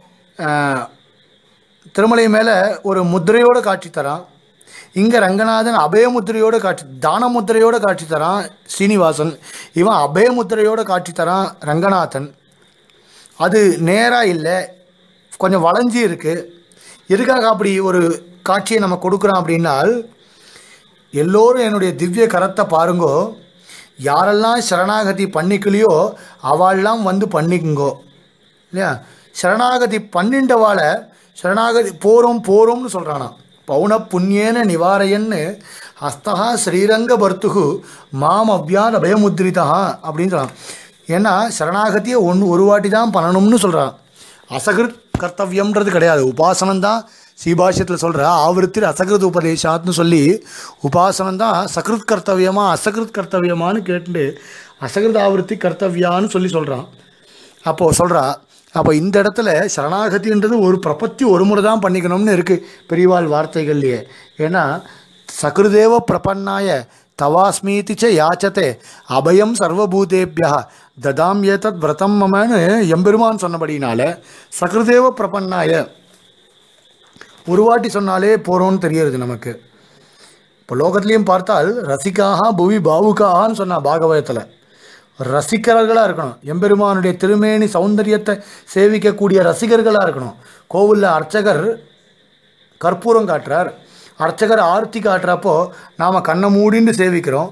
திருமலை மேலே ஒரு முத்திரையோடு காட்சி தரான் இங்கே ரங்கநாதன் அபயமுத்திரையோடு காட்சி தான முத்திரையோடு காட்சி தரான் ஸ்ரீனிவாசன் இவன் அபயமுத்திரையோடு காட்சி தரான் ரங்கநாதன் அது நேராக இல்லை கொஞ்சம் வளைஞ்சி இருக்குது எதுக்காக அப்படி ஒரு காட்சியை நம்ம கொடுக்குறோம் அப்படின்னால் எல்லோரும் என்னுடைய திவ்ய கரத்தை பாருங்கோ யாரெல்லாம் சரணாகதி பண்ணிக்கலையோ அவள்லாம் வந்து பண்ணிக்குங்கோ இல்லையா சரணாகதி பண்ணிண்டவாளை சரணாகதி போகிறோம் போகிறோம்னு சொல்கிறானா பௌன புண்ணியேன நிவாரையன்னு ஹஸ்தகா ஸ்ரீரங்க பர்த்துகு மாம் அவ்யான் அபயமுத்ரிதா அப்படின்னு சொல்கிறான் ஏன்னா சரணாகதியை ஒன்று ஒரு வாட்டி தான் பண்ணணும்னு சொல்கிறான் அசகிருத் கர்த்தவியம்ன்றது கிடையாது உபாசனம் தான் சீபாஷ்யத்தில் சொல்கிற ஆவருத்திர் அசகிருத் உபதேசாத்னு சொல்லி உபாசனம் தான் சகிருத் கர்த்தவியமா அசகிருத் கர்த்தவியமான்னு கேட்டு அசகிருத் ஆவருத்தி கர்த்தவியான்னு சொல்லி சொல்கிறான் அப்போது சொல்கிறா அப்போ இந்த இடத்துல சரணாகதின்றது ஒரு பிரபத்தி ஒரு முறை தான் பண்ணிக்கணும்னு இருக்குது பெரியவாள் வார்த்தைகள்லையே ஏன்னா சகிருதேவ பிரபன்னாய தவாஸ்மீதி ச யாச்சதே அபயம் சர்வபூதேபியா ததாம் ஏதத் விரதம் மமன்னு எம்பெருமான் சொன்னபடினால சகிருதேவ பிரபன்னாய ஒரு வாட்டி சொன்னாலே போகிறோன்னு தெரியறது நமக்கு இப்போ லோகத்துலேயும் பார்த்தால் ரசிகாக புவி பாவுகான்னு சொன்னா பாகவதத்தில் ரசிகர்களாக இருக்கணும் எம்பெருமானுடைய திருமேனி சௌந்தரியத்தை சேவிக்கக்கூடிய ரசிகர்களாக இருக்கணும் கோவிலில் அர்ச்சகர் கற்பூரம் காட்டுறார் அர்ச்சகர் ஆர்த்தி காட்டுறப்போ நாம் கண்ணை மூடின்னு சேவிக்கிறோம்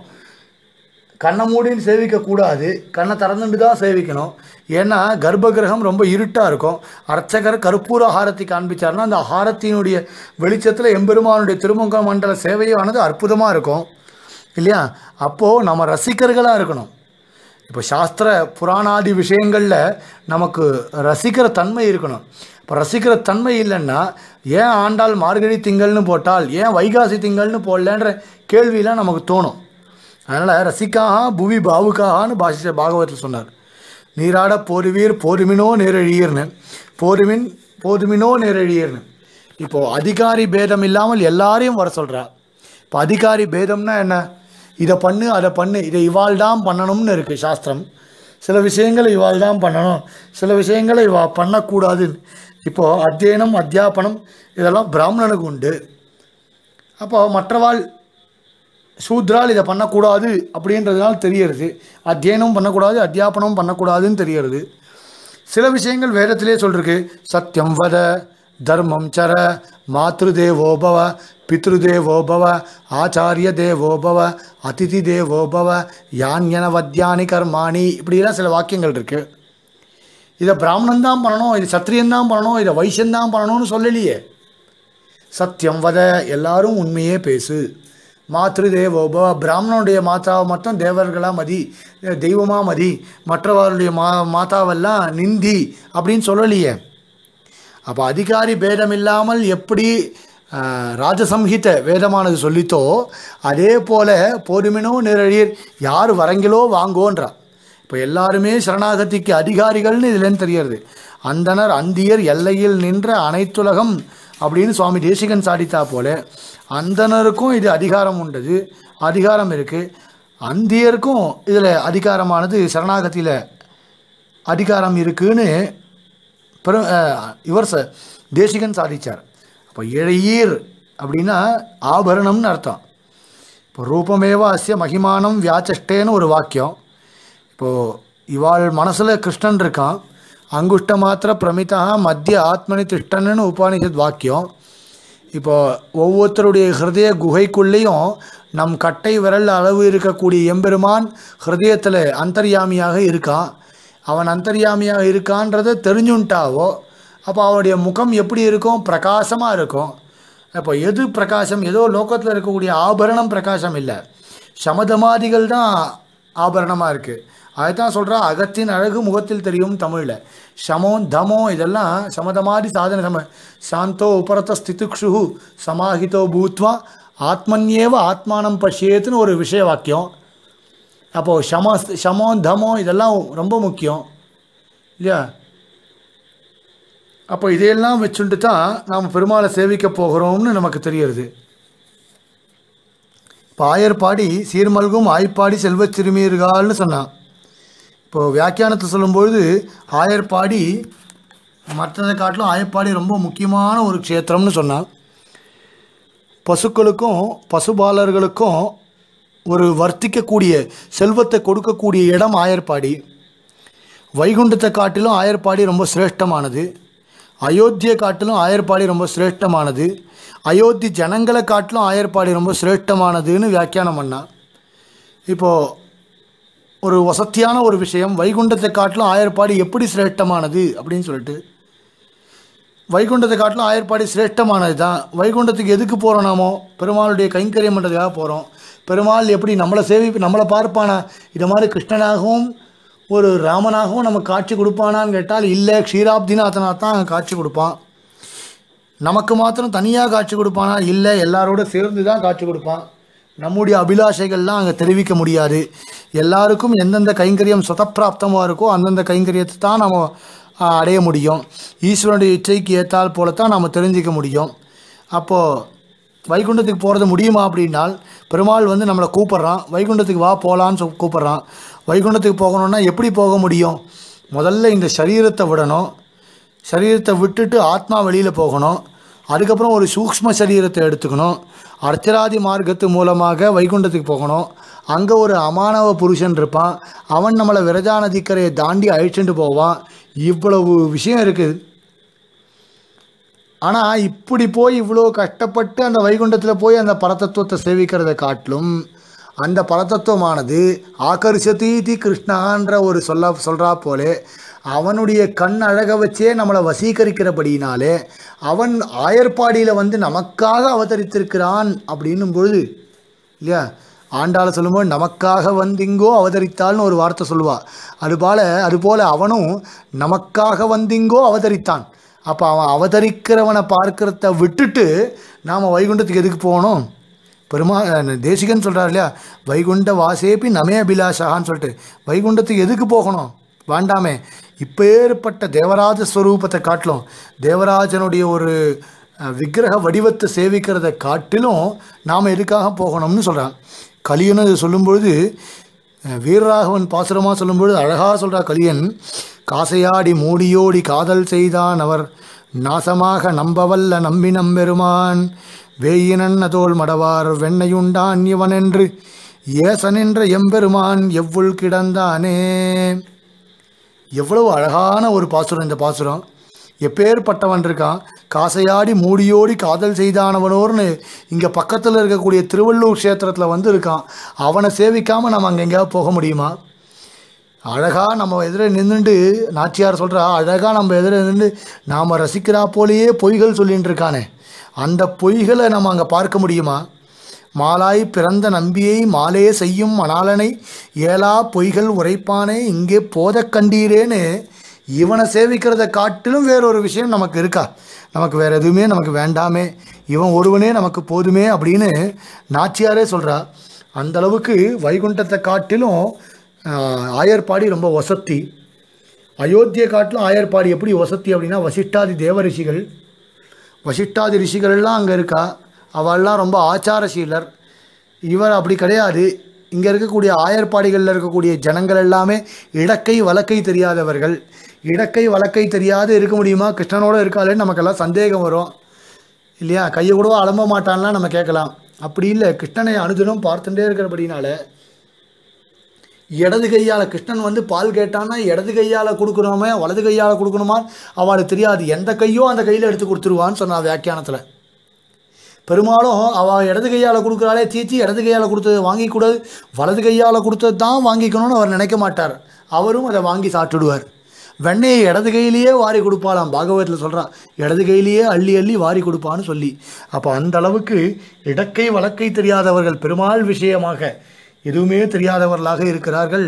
கண்ணை மூடின்னு சேவிக்கக்கூடாது கண்ணை திறந்துட்டு தான் சேவிக்கணும் ஏன்னா கர்ப்பகிரகம் ரொம்ப இருட்டாக இருக்கும் அர்ச்சகர் கற்பூர ஆரத்தி காண்பிச்சார்னா அந்த ஆரத்தினுடைய வெளிச்சத்தில் எம்பெருமானுடைய திருமுக மண்டல சேவையானது அற்புதமாக இருக்கும் இல்லையா அப்போது நம்ம ரசிகர்களாக இருக்கணும் இப்போ சாஸ்திர புராணாதி விஷயங்களில் நமக்கு ரசிக்கிற தன்மை இருக்கணும் இப்போ ரசிக்கிற தன்மை இல்லைன்னா ஏன் ஆண்டாள் மார்கழி திங்கள்னு போட்டால் ஏன் வைகாசி திங்கள்னு போடலன்ற கேள்வியெலாம் நமக்கு தோணும் அதனால் ரசிக்காக புவி பாவுக்காகான்னு பாஷ பாகவத்தில் சொன்னார் நீராட போருவீர் போருமினோ நேரழியர்னு போருமின் போதுமினோ நேரழியர்னு இப்போது அதிகாரி பேதம் இல்லாமல் எல்லாரையும் வர சொல்கிறா இப்போ அதிகாரி பேதம்னா என்ன இதை பண்ணு அதை பண்ணு இதை இவாள் தான் பண்ணணும்னு இருக்குது சாஸ்திரம் சில விஷயங்களை இவாள் தான் பண்ணணும் சில விஷயங்களை இவா பண்ணக்கூடாதுன்னு இப்போது அத்தியனம் அத்தியாபனம் இதெல்லாம் பிராமணனுக்கு உண்டு அப்போ மற்றவாள் சூத்ரால் இதை பண்ணக்கூடாது அப்படின்றதுனால தெரியறது அத்தியனம் பண்ணக்கூடாது அத்தியாபனம் பண்ணக்கூடாதுன்னு தெரியறது சில விஷயங்கள் வேதத்திலே சொல்லிருக்கு சத்தியம் வத தர்மம் சர மாத்ரு தேவோபவ பித்ருதேவோபவ ஆச்சாரிய தேவோபவ அதிதி தேவோபவ யான்யன வத்தியானி கர்மாணி இப்படிலாம் சில வாக்கியங்கள் இருக்குது இதை பிராமணன் தான் பண்ணணும் இது சத்திரியன் தான் பண்ணணும் இதை வைசியன் தான் பண்ணணும்னு சொல்லலையே சத்தியம் வத எல்லாரும் உண்மையே பேசு மாத்ரு தேவோபவ பிராமணனுடைய மாதாவை மட்டும் தேவர்களாக மதி தெய்வமாக மதி மற்றவர்களுடைய மா மாதாவெல்லாம் நிந்தி அப்படின்னு சொல்லலையே அப்போ அதிகாரி பேதம் இல்லாமல் எப்படி ஆஹ், ராஜசம்ஹித வேதமானது சொல்லித்தோ அதே போல போருமினோ நிரழியர் யார் வரங்களோ வாங்கோன்றா இப்போ எல்லாருமே சரணாகதிக்கு அதிகாரிகள்னு இதுலேருந்து தெரியறது அந்தனர் அந்தியர் எல்லையில் நின்ற அனைத்துலகம் அப்படின்னு சுவாமி தேசிகன் சாடித்தா போல அந்தனருக்கும் இது அதிகாரம் உண்டது அதிகாரம் இருக்குது அந்தியருக்கும் இதில் அதிகாரமானது சரணாகதியில் அதிகாரம் இருக்குன்னு பெரும் அஹ், இவர் ச தேசிகன் சாதிச்சார் அப்போ இழையீர் அப்படின்னா ஆபரணம்னு அர்த்தம் இப்போ ரூபமேவ அஸ்ய மகிமானம் வியாச்சஷ்டேன்னு ஒரு வாக்கியம் இப்போது இவாள் மனசில் கிருஷ்ணன் இருக்கான் அங்குஷ்ட மாத்திர பிரமிதா மத்திய ஆத்மனி திஷ்டன்னு உபானிஷத் வாக்கியம் இப்போ ஒவ்வொருத்தருடைய ஹிருதய குகைக்குள்ளேயும் நம் கட்டை விரல் அளவு இருக்கக்கூடிய எம்பெருமான் ஹிருதயத்தில் அந்தர்யாமியாக இருக்கான் அவன் அந்தர்யாமியாக இருக்கான்றதை தெரிஞ்சுன்ட்டாவோ அப்போ அவனுடைய முகம் எப்படி இருக்கும் பிரகாசமாக இருக்கும் அப்போ எது பிரகாசம் ஏதோ லோகத்தில் இருக்கக்கூடிய ஆபரணம் பிரகாசம் இல்லை சமதமாதிகள் தான் ஆபரணமாக இருக்குது அதுதான் சொல்கிறா அகத்தின் அழகு முகத்தில் தெரியும் தமிழில் சமோ தமோ இதெல்லாம் சமதமாதி சாதன சம சாந்தோ உபரத ஸ்திதிக்ஷு சமாஹிதோ பூத்வா ஆத்மன்யேவ ஆத்மானம் பஷ்யேத்துன்னு ஒரு விஷய வாக்கியம் அப்போது சம சமோ தமோ இதெல்லாம் ரொம்ப முக்கியம் இல்லையா அப்போ இதையெல்லாம் வச்சுட்டு தான் நாம் பெருமாளை சேவிக்க போகிறோம்னு நமக்கு தெரியுது இப்போ ஆயர்பாடி சீர்மல்கும் ஆய்ப்பாடி செல்வச் சிறுமியர்கள்னு சொன்னான் இப்போது வியாக்கியானத்தை சொல்லும்பொழுது ஆயர்பாடி மற்றதை காட்டிலும் ஆயர்பாடி ரொம்ப முக்கியமான ஒரு க்ஷேத்திரம்னு சொன்னான் பசுக்களுக்கும் பசுபாலர்களுக்கும் ஒரு வர்த்திக்கக்கூடிய செல்வத்தை கொடுக்கக்கூடிய இடம் ஆயர்பாடி வைகுண்டத்தை காட்டிலும் ஆயர்பாடி ரொம்ப சிரேஷ்டமானது அயோத்தியை காட்டிலும் ஆயர்பாடி ரொம்ப சிரேஷ்டமானது அயோத்தி ஜனங்களை காட்டிலும் ஆயர்பாடி ரொம்ப சிரேஷ்டமானதுன்னு வியாக்கியானம் பண்ணான் இப்போது ஒரு வசத்தியான ஒரு விஷயம் வைகுண்டத்தை காட்டிலும் ஆயர்பாடி எப்படி சிரேஷ்டமானது அப்படின்னு சொல்லிட்டு வைகுண்டத்தை காட்டிலும் ஆயர்பாடி சிரேஷ்டமானது தான் வைகுண்டத்துக்கு எதுக்கு போகிறோம் நாமோ பெருமாளுடைய கைங்கரியம் பண்ணுறதுக்காக போகிறோம் பெருமாள் எப்படி நம்மளை சேவி நம்மளை பார்ப்பானா இது மாதிரி கிருஷ்ணனாகவும் ஒரு ராமனாகவும் நமக்கு காட்சி கொடுப்பானான்னு கேட்டால் இல்லை க்ஷீராப்திநாதனாக தான் அங்கே காட்சி கொடுப்பான் நமக்கு மாத்திரம் தனியாக காட்சி கொடுப்பானா இல்லை எல்லாரோட சேர்ந்து தான் காட்சி கொடுப்பான் நம்முடைய அபிலாஷைகள்லாம் அங்கே தெரிவிக்க முடியாது எல்லாருக்கும் எந்தெந்த கைங்கரியம் சுதப்பிராப்தமாக இருக்கோ அந்தந்த கைங்கரியத்தை தான் நம்ம ஆ, அடைய முடியும் ஈஸ்வரனுடைய இச்சைக்கு ஏற்றால் போல தான் நாம் தெரிஞ்சிக்க முடியும் அப்போது வைகுண்டத்துக்கு போகிறது முடியுமா அப்படின்னால் பெருமாள் வந்து நம்மளை கூப்பிட்றான் வைகுண்டத்துக்கு வா போகலான்னு சொ கூப்பிட்றான் வைகுண்டத்துக்கு போகணுன்னா எப்படி போக முடியும் முதல்ல இந்த சரீரத்தை விடணும் சரீரத்தை விட்டுட்டு ஆத்மா வெளியில் போகணும் அதுக்கப்புறம் ஒரு சூக்ஷ்ம சரீரத்தை எடுத்துக்கணும் அர்ச்சராதி மார்க்கத்து மூலமாக வைகுண்டத்துக்கு போகணும் அங்கே ஒரு அமானவ புருஷன் இருப்பான் அவன் நம்மளை விரஜா நதிக்கரையை தாண்டி அழிச்சுட்டு போவான் இவ்வளவு விஷயம் இருக்குது ஆனால் இப்படி போய் இவ்வளோ கஷ்டப்பட்டு அந்த வைகுண்டத்தில் போய் அந்த பரதத்துவத்தை சேவிக்கிறதை காட்டிலும் அந்த பரதத்துவமானது ஆகர்ஷதீதி கிருஷ்ணான்ற ஒரு சொல்ல சொல்கிறா போலே அவனுடைய கண் அழக வச்சே நம்மளை வசீகரிக்கிறபடினாலே அவன் ஆயர்பாடியில் வந்து நமக்காக அவதரித்திருக்கிறான் அப்படின்னும் பொழுது இல்லையா ஆண்டாள சொல்லும்போது நமக்காக வந்திங்கோ அவதரித்தாள்னு ஒரு வார்த்தை சொல்லுவா அதுபோல அதுபோல அவனும் நமக்காக வந்திங்கோ அவதரித்தான் அப்போ அவன் அவதரிக்கிறவனை பார்க்கறத விட்டுட்டு நாம் வைகுண்டத்துக்கு எதுக்கு போகணும் பெருமா தேசிகன் சொல்கிறார் இல்லையா வைகுண்ட வாசேபி நமே அபிலாஷான்னு சொல்லிட்டு வைகுண்டத்துக்கு எதுக்கு போகணும் வேண்டாமே இப்பேற்பட்ட தேவராஜ ஸ்வரூபத்தை காட்டிலும் தேவராஜனுடைய ஒரு அஹ், விக்கிரக வடிவத்தை சேவிக்கிறத காட்டிலும் நாம் எதுக்காக போகணும்னு சொல்கிறான் கலியன் இது சொல்லும்பொழுது அஹ், வீரராகவன் பாசுரமாக சொல்லும்பொழுது அழகாக சொல்கிறா கலியன் காசையாடி மூடியோடி காதல் செய்தான் அவர் நாசமாக நம்பவல்ல நம்பி நம்பெருமான் வேயினன் அதோள் மடவார் வெண்ணையுண்டான் இவனென்று ஏசனென்ற எம்பெருமான் எவ்வுள் கிடந்தானே எவ்வளவு அழகான ஒரு பாசுரம் இந்த பாசுரம் எப்பேற்பட்டவன் இருக்கான் காசையாடி மூடியோடி காதல் செய்தானவனோர்னு இங்கே பக்கத்தில் இருக்கக்கூடிய திருவள்ளூர் க்ஷேத்திரத்தில் வந்து இருக்கான் அவனை சேவிக்காமல் நம்ம அங்கே எங்கேயாவது போக முடியுமா அழகாக நம்ம எதிர நின்றுட்டு நாச்சியார் சொல்கிறா அழகாக நம்ம எதிர நின்று நாம் ரசிக்கிறா போலேயே பொய்கள் சொல்லின்னு இருக்கானே அந்த பொய்களை நம்ம அங்கே பார்க்க முடியுமா மாலாய் பிறந்த நம்பியை மாலே செய்யும் மணாலனை ஏலா பொய்கள் உரைப்பானே இங்கே போதக் கண்டீரேன்னு இவனை சேவிக்கிறத காட்டிலும் வேறொரு விஷயம் நமக்கு இருக்கா நமக்கு வேற எதுவுமே நமக்கு வேண்டாமே இவன் ஒருவனே நமக்கு போதுமே அப்படின்னு நாச்சியாரே சொல்கிறா அந்த அளவுக்கு வைகுண்டத்தை காட்டிலும் ஆஹ், ஆயர்பாடி ரொம்ப வசத்தி அயோத்தியை காட்டிலும் ஆயர்பாடி எப்படி வசத்தி அப்படின்னா வசிஷ்டாதி தேவ ரிஷிகள் வசிஷ்டாதி ரிஷிகள்லாம் அங்கே இருக்கா அவள்லாம் ரொம்ப ஆச்சாரசீலர் இவர் அப்படி கிடையாது இங்கே இருக்கக்கூடிய ஆயர்பாடிகளில் இருக்கக்கூடிய ஜனங்கள் எல்லாமே இடக்கை வழக்கை தெரியாதவர்கள் இடக்கை வழக்கை தெரியாது இருக்க முடியுமா கிருஷ்ணனோட இருக்காளேன்னு நமக்கெல்லாம் சந்தேகம் வரும் இல்லையா கையை கூடவா அலம்ப மாட்டான்லாம் நம்ம கேட்கலாம் அப்படி இல்லை கிருஷ்ணனை அனுதினம் பார்த்துட்டே இருக்கிறபடினால இடது கையால் கிருஷ்ணன் வந்து பால் கேட்டான்னா இடது கையால் கொடுக்கணுமே வலது கையால் கொடுக்கணுமா அவளுக்கு தெரியாது எந்த கையோ அந்த கையில் எடுத்து கொடுத்துருவான்னு சொன்னா வியாக்கியானத்தில் பெரும்பாலும் அவள் இடது கையால் கொடுக்குறாளே தீச்சி இடது கையால் கொடுத்தது வாங்கிக்கூடாது வலது கையால் கொடுத்தது தான் வாங்கிக்கணும்னு அவர் நினைக்க மாட்டார் அவரும் அதை வாங்கி சாப்பிட்டுடுவார் வெண்ணெயை இடது கையிலேயே வாரி கொடுப்பாளாம் பாகவதத்தில் சொல்கிறான் இடது கையிலேயே அள்ளி அள்ளி வாரி கொடுப்பான்னு சொல்லி அப்போ அந்த அளவுக்கு இடக்கை வழக்கை தெரியாதவர்கள் பெருமாள் விஷயமாக எதுவுமே தெரியாதவர்களாக இருக்கிறார்கள்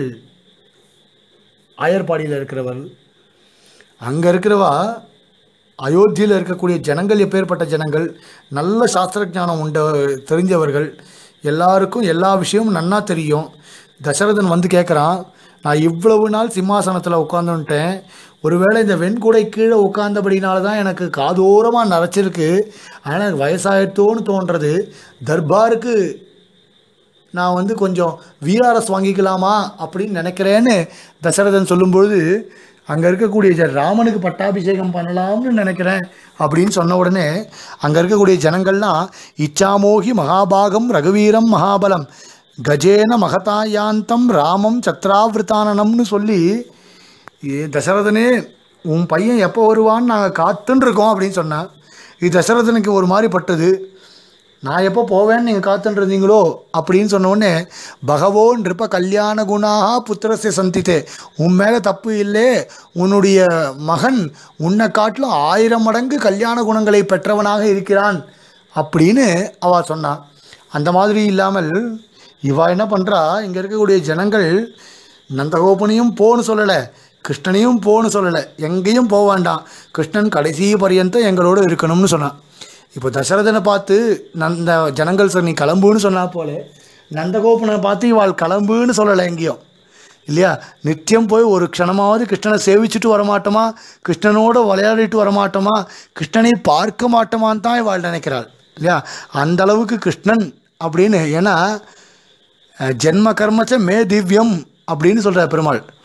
ஆயர்பாடியில் இருக்கிறவர்கள் அங்கே இருக்கிறவா அயோத்தியில் இருக்கக்கூடிய ஜனங்கள் எப்பேற்பட்ட ஜனங்கள் நல்ல சாஸ்திர ஞானம் உண்ட தெரிஞ்சவர்கள் எல்லாருக்கும் எல்லா விஷயமும் நன்னா தெரியும் தசரதன் வந்து கேட்குறான் நான் இவ்வளவு நாள் சிம்மாசனத்தில் உட்காந்துட்டேன் ஒருவேளை இந்த வெண்குடை கீழே உட்கார்ந்தபடினால தான் எனக்கு காதோரமாக நரைச்சிருக்கு ஆனால் எனக்கு வயசாயிட்டோன்னு தோன்றது தர்பாருக்கு நான் வந்து கொஞ்சம் விஆர்எஸ் வாங்கிக்கலாமா அப்படின்னு நினைக்கிறேன்னு தசரதன் சொல்லும்பொழுது அங்கே இருக்கக்கூடிய ஜ- ராமனுக்கு பட்டாபிஷேகம் பண்ணலாம்னு நினைக்கிறேன் அப்படின்னு சொன்ன உடனே அங்கே இருக்கக்கூடிய ஜனங்கள்லாம் இச்சாமோகி மகாபாகம் ரகுவீரம் மகாபலம் கஜேன மகதாயாந்தம் ராமம் சத்ராவிருத்தானனம்னு சொல்லி ஏ தசரதனே உன் பையன் எப்போ வருவான்னு நாங்கள் காத்துன்னு இருக்கோம் அப்படின்னு சொன்னான் இது தசரதனுக்கு ஒரு மாதிரி பட்டது நான் எப்போ போவேன்னு நீங்கள் காத்துட்டு இருந்தீங்களோ அப்படின்னு சொன்ன உடனே பகவோ நிருப்ப கல்யாண குணாக புத்திரசை சந்தித்தே உன் மேலே தப்பு இல்லை உன்னுடைய மகன் உன்னை காட்டிலும் ஆயிரம் மடங்கு கல்யாண குணங்களை பெற்றவனாக இருக்கிறான் அப்படின்னு அவ சொன்னான் அந்த மாதிரி இல்லாமல் இவா என்ன பண்ணுறா இங்கே இருக்கக்கூடிய ஜனங்கள் நந்தகோபனையும் போன்னு சொல்லலை கிருஷ்ணனையும் போன்னு சொல்லலை எங்கேயும் போக வேண்டாம் கிருஷ்ணன் கடைசி பரியந்தம் எங்களோட இருக்கணும்னு சொன்னான் இப்போ தசரதனை பார்த்து நந்த ஜனங்கள் சார் நீ கிளம்புன்னு சொன்னா போல நந்தகோபனை பார்த்து இவாள் கிளம்புன்னு சொல்லலை எங்கேயும் இல்லையா நித்தியம் போய் ஒரு க்ஷணமாவது கிருஷ்ணனை சேவிச்சுட்டு வரமாட்டோமா கிருஷ்ணனோட விளையாடிட்டு வரமாட்டோமா கிருஷ்ணனை பார்க்க மாட்டோமான்னு தான் இவாள் நினைக்கிறாள் இல்லையா அந்த அளவுக்கு கிருஷ்ணன் அப்படின்னு ஏன்னா அஹ், ஜென்ம கர்மச்ச மே திவ்யம் அப்படின்னு சொல்கிறார் பெருமாள்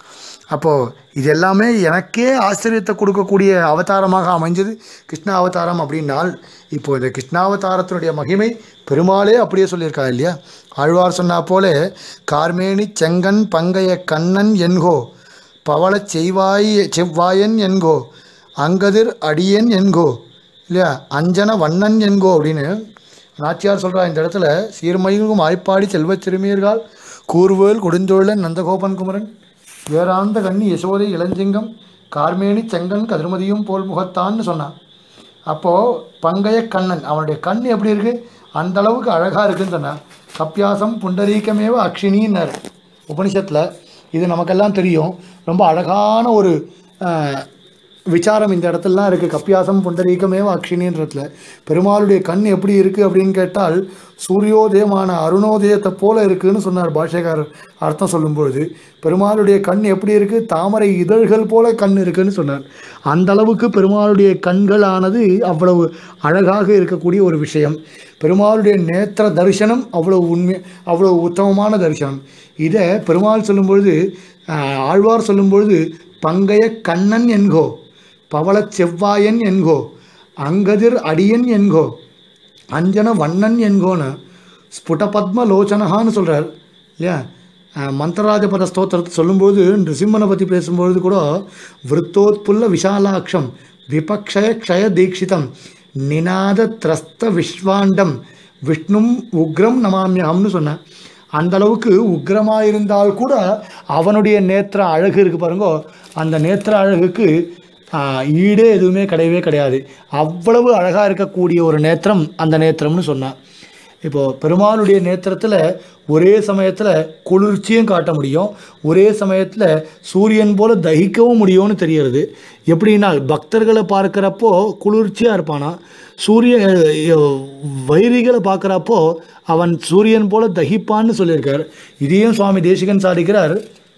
அப்போது இது எல்லாமே எனக்கே ஆச்சரியத்தை கொடுக்கக்கூடிய அவதாரமாக அமைஞ்சது கிருஷ்ண அவதாரம் அப்படின்னால் இப்போ இந்த கிருஷ்ணாவதாரத்தினுடைய மகிமை பெருமாளே அப்படியே சொல்லியிருக்காரு இல்லையா ஆழ்வார் சொன்னா போல கார்மேனி செங்கன் பங்கைய கண்ணன் என்கோ பவளச் செய்வாய் செவ்வாயன் என்கோ அங்கதிர் அடியன் என்கோ இல்லையா அஞ்சன வண்ணன் என்கோ அப்படின்னு நாச்சியார் சொல்கிறா இந்த இடத்துல சீர்மையும் ஆய்ப்பாடி செல்வச் சிறுமியர்கள் கூர்வேல் கொடுஞ்சோழன் நந்தகோபன் குமரன் வேறாந்த கண்ணி யசோதை இளஞ்சிங்கம் கார்மேனி செங்கன் கதிர்மதியும் போல் முகத்தான்னு சொன்னான் அப்போது பங்கைய கண்ணன் அவனுடைய கண் எப்படி இருக்குது அந்த அளவுக்கு அழகாக இருக்குன்னு சொன்னான் கப்பியாசம் புண்டரீகமேவ அக்ஷினின்னார் உபனிஷத்தில் இது நமக்கெல்லாம் தெரியும் ரொம்ப அழகான ஒரு அஹ், விசாரம் இந்த இடத்துலலாம் இருக்குது கப்பியாசம் புண்டரீகமேவ அக்ஷினின்றதுல பெருமாளுடைய கண் எப்படி இருக்குது அப்படின்னு கேட்டால் சூரியோதயமான அருணோதயத்தை போல இருக்குன்னு சொன்னார் பாஷைக்காரர் அர்த்தம் சொல்லும்பொழுது பெருமாளுடைய கண் எப்படி இருக்குது தாமரை இதழ்கள் போல கண் இருக்குன்னு சொன்னார் அந்த அளவுக்கு பெருமாளுடைய கண்கள் ஆனது அவ்வளவு அழகாக இருக்கக்கூடிய ஒரு விஷயம் பெருமாளுடைய நேத்திர தரிசனம் அவ்வளவு உண்மை அவ்வளவு உத்தமமான தரிசனம் இதை பெருமாள் சொல்லும்பொழுது ஆஹ், ஆழ்வார் சொல்லும்பொழுது பங்கைய கண்ணன் என்கோ பவளச் செவ்வாயன் என்கோ அங்கதிர் அடியன் என்கோ அஞ்சன வண்ணன் என்கோன்னு ஸ்புடபத்ம லோச்சனஹான்னு சொல்கிறார் இல்லையா அஹ், மந்திரராஜபத ஸ்தோத்திரத்தை சொல்லும்போது நிருசிம்மனை பற்றி பேசும்பொழுது கூட விருத்தோத்புல்ல விஷாலாட்சம் விபக்ஷய க்ஷய தீட்சிதம் நிநாத திரஸ்த விஸ்வாண்டம் விஷ்ணும் உக்ரம் நமாமியகம்னு சொன்னேன் அந்த அளவுக்கு உக்ரமாக இருந்தால் கூட அவனுடைய நேத்திர அழகு இருக்கு பாருங்கோ அந்த நேத்திர அழகுக்கு ஆஹ், ஈடே எதுவுமே கிடையவே கிடையாது அவ்வளவு அழகாக இருக்கக்கூடிய ஒரு நேத்திரம் அந்த நேத்திரம்னு சொன்னான் இப்போது பெருமாளுடைய நேத்திரத்தில் ஒரே சமயத்தில் குளிர்ச்சியும் காட்ட முடியும் ஒரே சமயத்தில் சூரியன் போல தகிக்கவும் முடியும்னு தெரியறது எப்படின்னா பக்தர்களை பார்க்குறப்போ குளிர்ச்சியாக இருப்பானா சூரிய அஹ், வைரிகளை பார்க்குறப்போ அவன் சூரியன் போல தகிப்பான்னு சொல்லியிருக்கார் இதையும் சுவாமி தேசிகன் சாதிக்கிறார்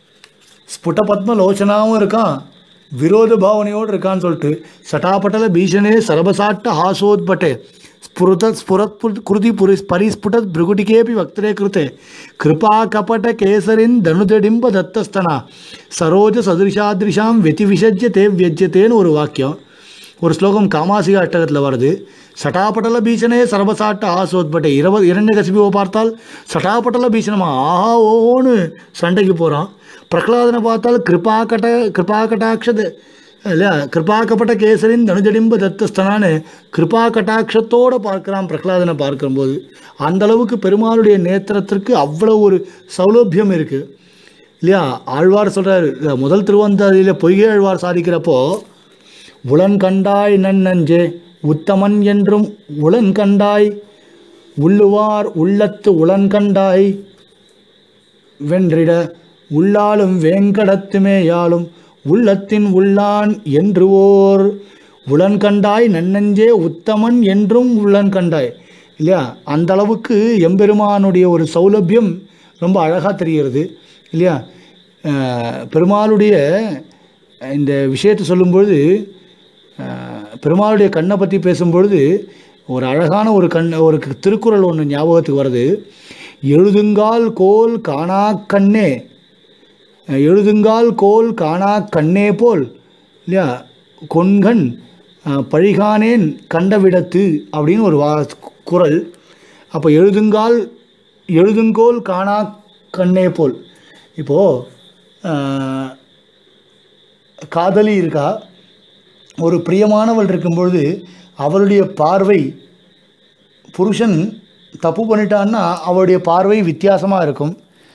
ஸ்புடபத்ம லோச்சனாவும் இருக்கான் விரோத பாவனையோடு இருக்கான்னு சொல்லிட்டு சட்டாபட்டல பீஷணே சர்வசாட்ட ஹாசோத்பட்டே ஸ்புருத ஸ்புரத் குருதி புரி பரிஸ்புடத் பிருகுட்டிகேபி வக்திரே கிருத்தே கிருபா கபட கேசரின் தனுதடிம்ப தத்தஸ்தனா சரோஜ சதுரிஷாதிருஷாம் வெதி விசஜ்ய தே வியஜ்யத்தேன்னு ஒரு வாக்கியம் ஒரு ஸ்லோகம் காமாசிக அட்டகத்தில் வருது சட்டாபட்டல பீஷனே சர்வசாட்ட ஆசோத்பட்டே இருபது இரண்டு கசிபியை பார்த்தால் சட்டாபட்டல பீஷனமா ஆஹா ஓஹோன்னு சண்டைக்கு போகிறான் பிரகலாதனை பார்த்தால் கிருபா கட கிருபா கட்டாட்சது இல்லையா கிருபா கபட்ட கேசரின் தனுஜடிம்ப தத்தஸ்தனான்னு கிருபா கட்டாட்சத்தோடு பார்க்குறான் பிரகலாதனை பார்க்கும்போது அந்த அளவுக்கு பெருமாளுடைய நேத்திரத்திற்கு அவ்வளோ ஒரு சௌலபியம் இருக்குது இல்லையா ஆழ்வார் சொல்கிறார் முதல் திருவந்தாதியில் பொய்கை ஆழ்வார் சாதிக்கிறப்போ உளன் கண்டாய் நன்னஞ்சே உத்தமன் என்றும் உளன் கண்டாய் உள்ளுவார் உள்ளத்து உளன் கண்டாய் வென்றிட உள்ளாலும் வேங்கடத்துமேயாலும் உள்ளத்தின் உள்ளான் என்று ஓர் உளன் கண்டாய் நன்னஞ்சே உத்தமன் என்றும் உள்ளன் கண்டாய் இல்லையா அந்த அளவுக்கு எம்பெருமானுடைய ஒரு சௌலபியம் ரொம்ப அழகாக தெரிகிறது இல்லையா அஹ், பெருமாளுடைய இந்த விஷயத்தை சொல்லும்பொழுது அஹ், பெருமாளுடைய கண்ணை பற்றி பேசும்பொழுது ஒரு அழகான ஒரு கண் ஒரு திருக்குறள் ஒன்று ஞாபகத்துக்கு வருது எழுதுங்கால் கோல் காணா கண்ணே எழுதுங்கால் கோல் காணா கண்ணே போல் இல்லையா கொன்கண் அஹ், பழிகானேன் கண்டவிடத்து அப்படின்னு ஒரு வா குறள் அப்போ எழுதுங்கால் எழுதுங்கோல் காணா கண்ணே போல் இப்போது காதலி இருக்கா ஒரு பிரியமானவள் இருக்கும்பொழுது அவளுடைய பார்வை புருஷன் தப்பு பண்ணிட்டான்னா அவளுடைய பார்வை வித்தியாசமாக இருக்கும்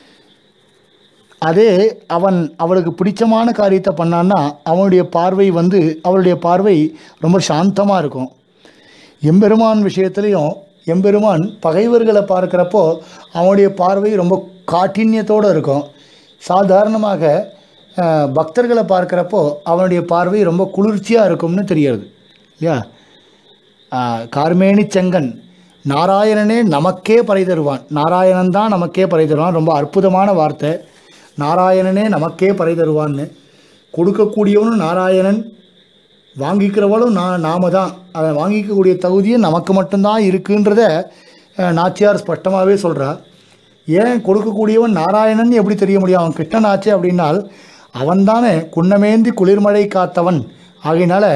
அதே அவன் அவளுக்கு பிடிச்சமான காரியத்தை பண்ணான்னா அவனுடைய பார்வை வந்து அவளுடைய பார்வை ரொம்ப சாந்தமாக இருக்கும் எம்பெருமான் விஷயத்துலையும் எம்பெருமான் பகைவர்களை பார்க்குறப்போ அவனுடைய பார்வை ரொம்ப காட்டின்யத்தோடு இருக்கும் சாதாரணமாக அஹ், பக்தர்களை பார்க்குறப்போ அவனுடைய பார்வை ரொம்ப குளிர்ச்சியாக இருக்கும்னு தெரியறது இல்லையா ஆஹ், கார்மேனி செங்கன் நாராயணனே நமக்கே பறை தருவான் நாராயணன் தான் நமக்கே பறை தருவான் ரொம்ப அற்புதமான வார்த்தை நாராயணனே நமக்கே பறை தருவான்னு கொடுக்கக்கூடியவனும் நாராயணன் வாங்கிக்கிறவளும் நான் நாம தான் அதை வாங்கிக்கக்கூடிய தகுதியும் நமக்கு மட்டும்தான் இருக்குன்றத அஹ், நாச்சியார் ஸ்பஷ்டமாகவே சொல்கிறா ஏன் கொடுக்கக்கூடியவன் நாராயணன் எப்படி தெரிய முடியும் அவன் கிருஷ்ணன் ஆச்சு அப்படின்னால் அவன்தானே குன்னமேந்தி குளிர்மழை காத்தவன் ஆகையினால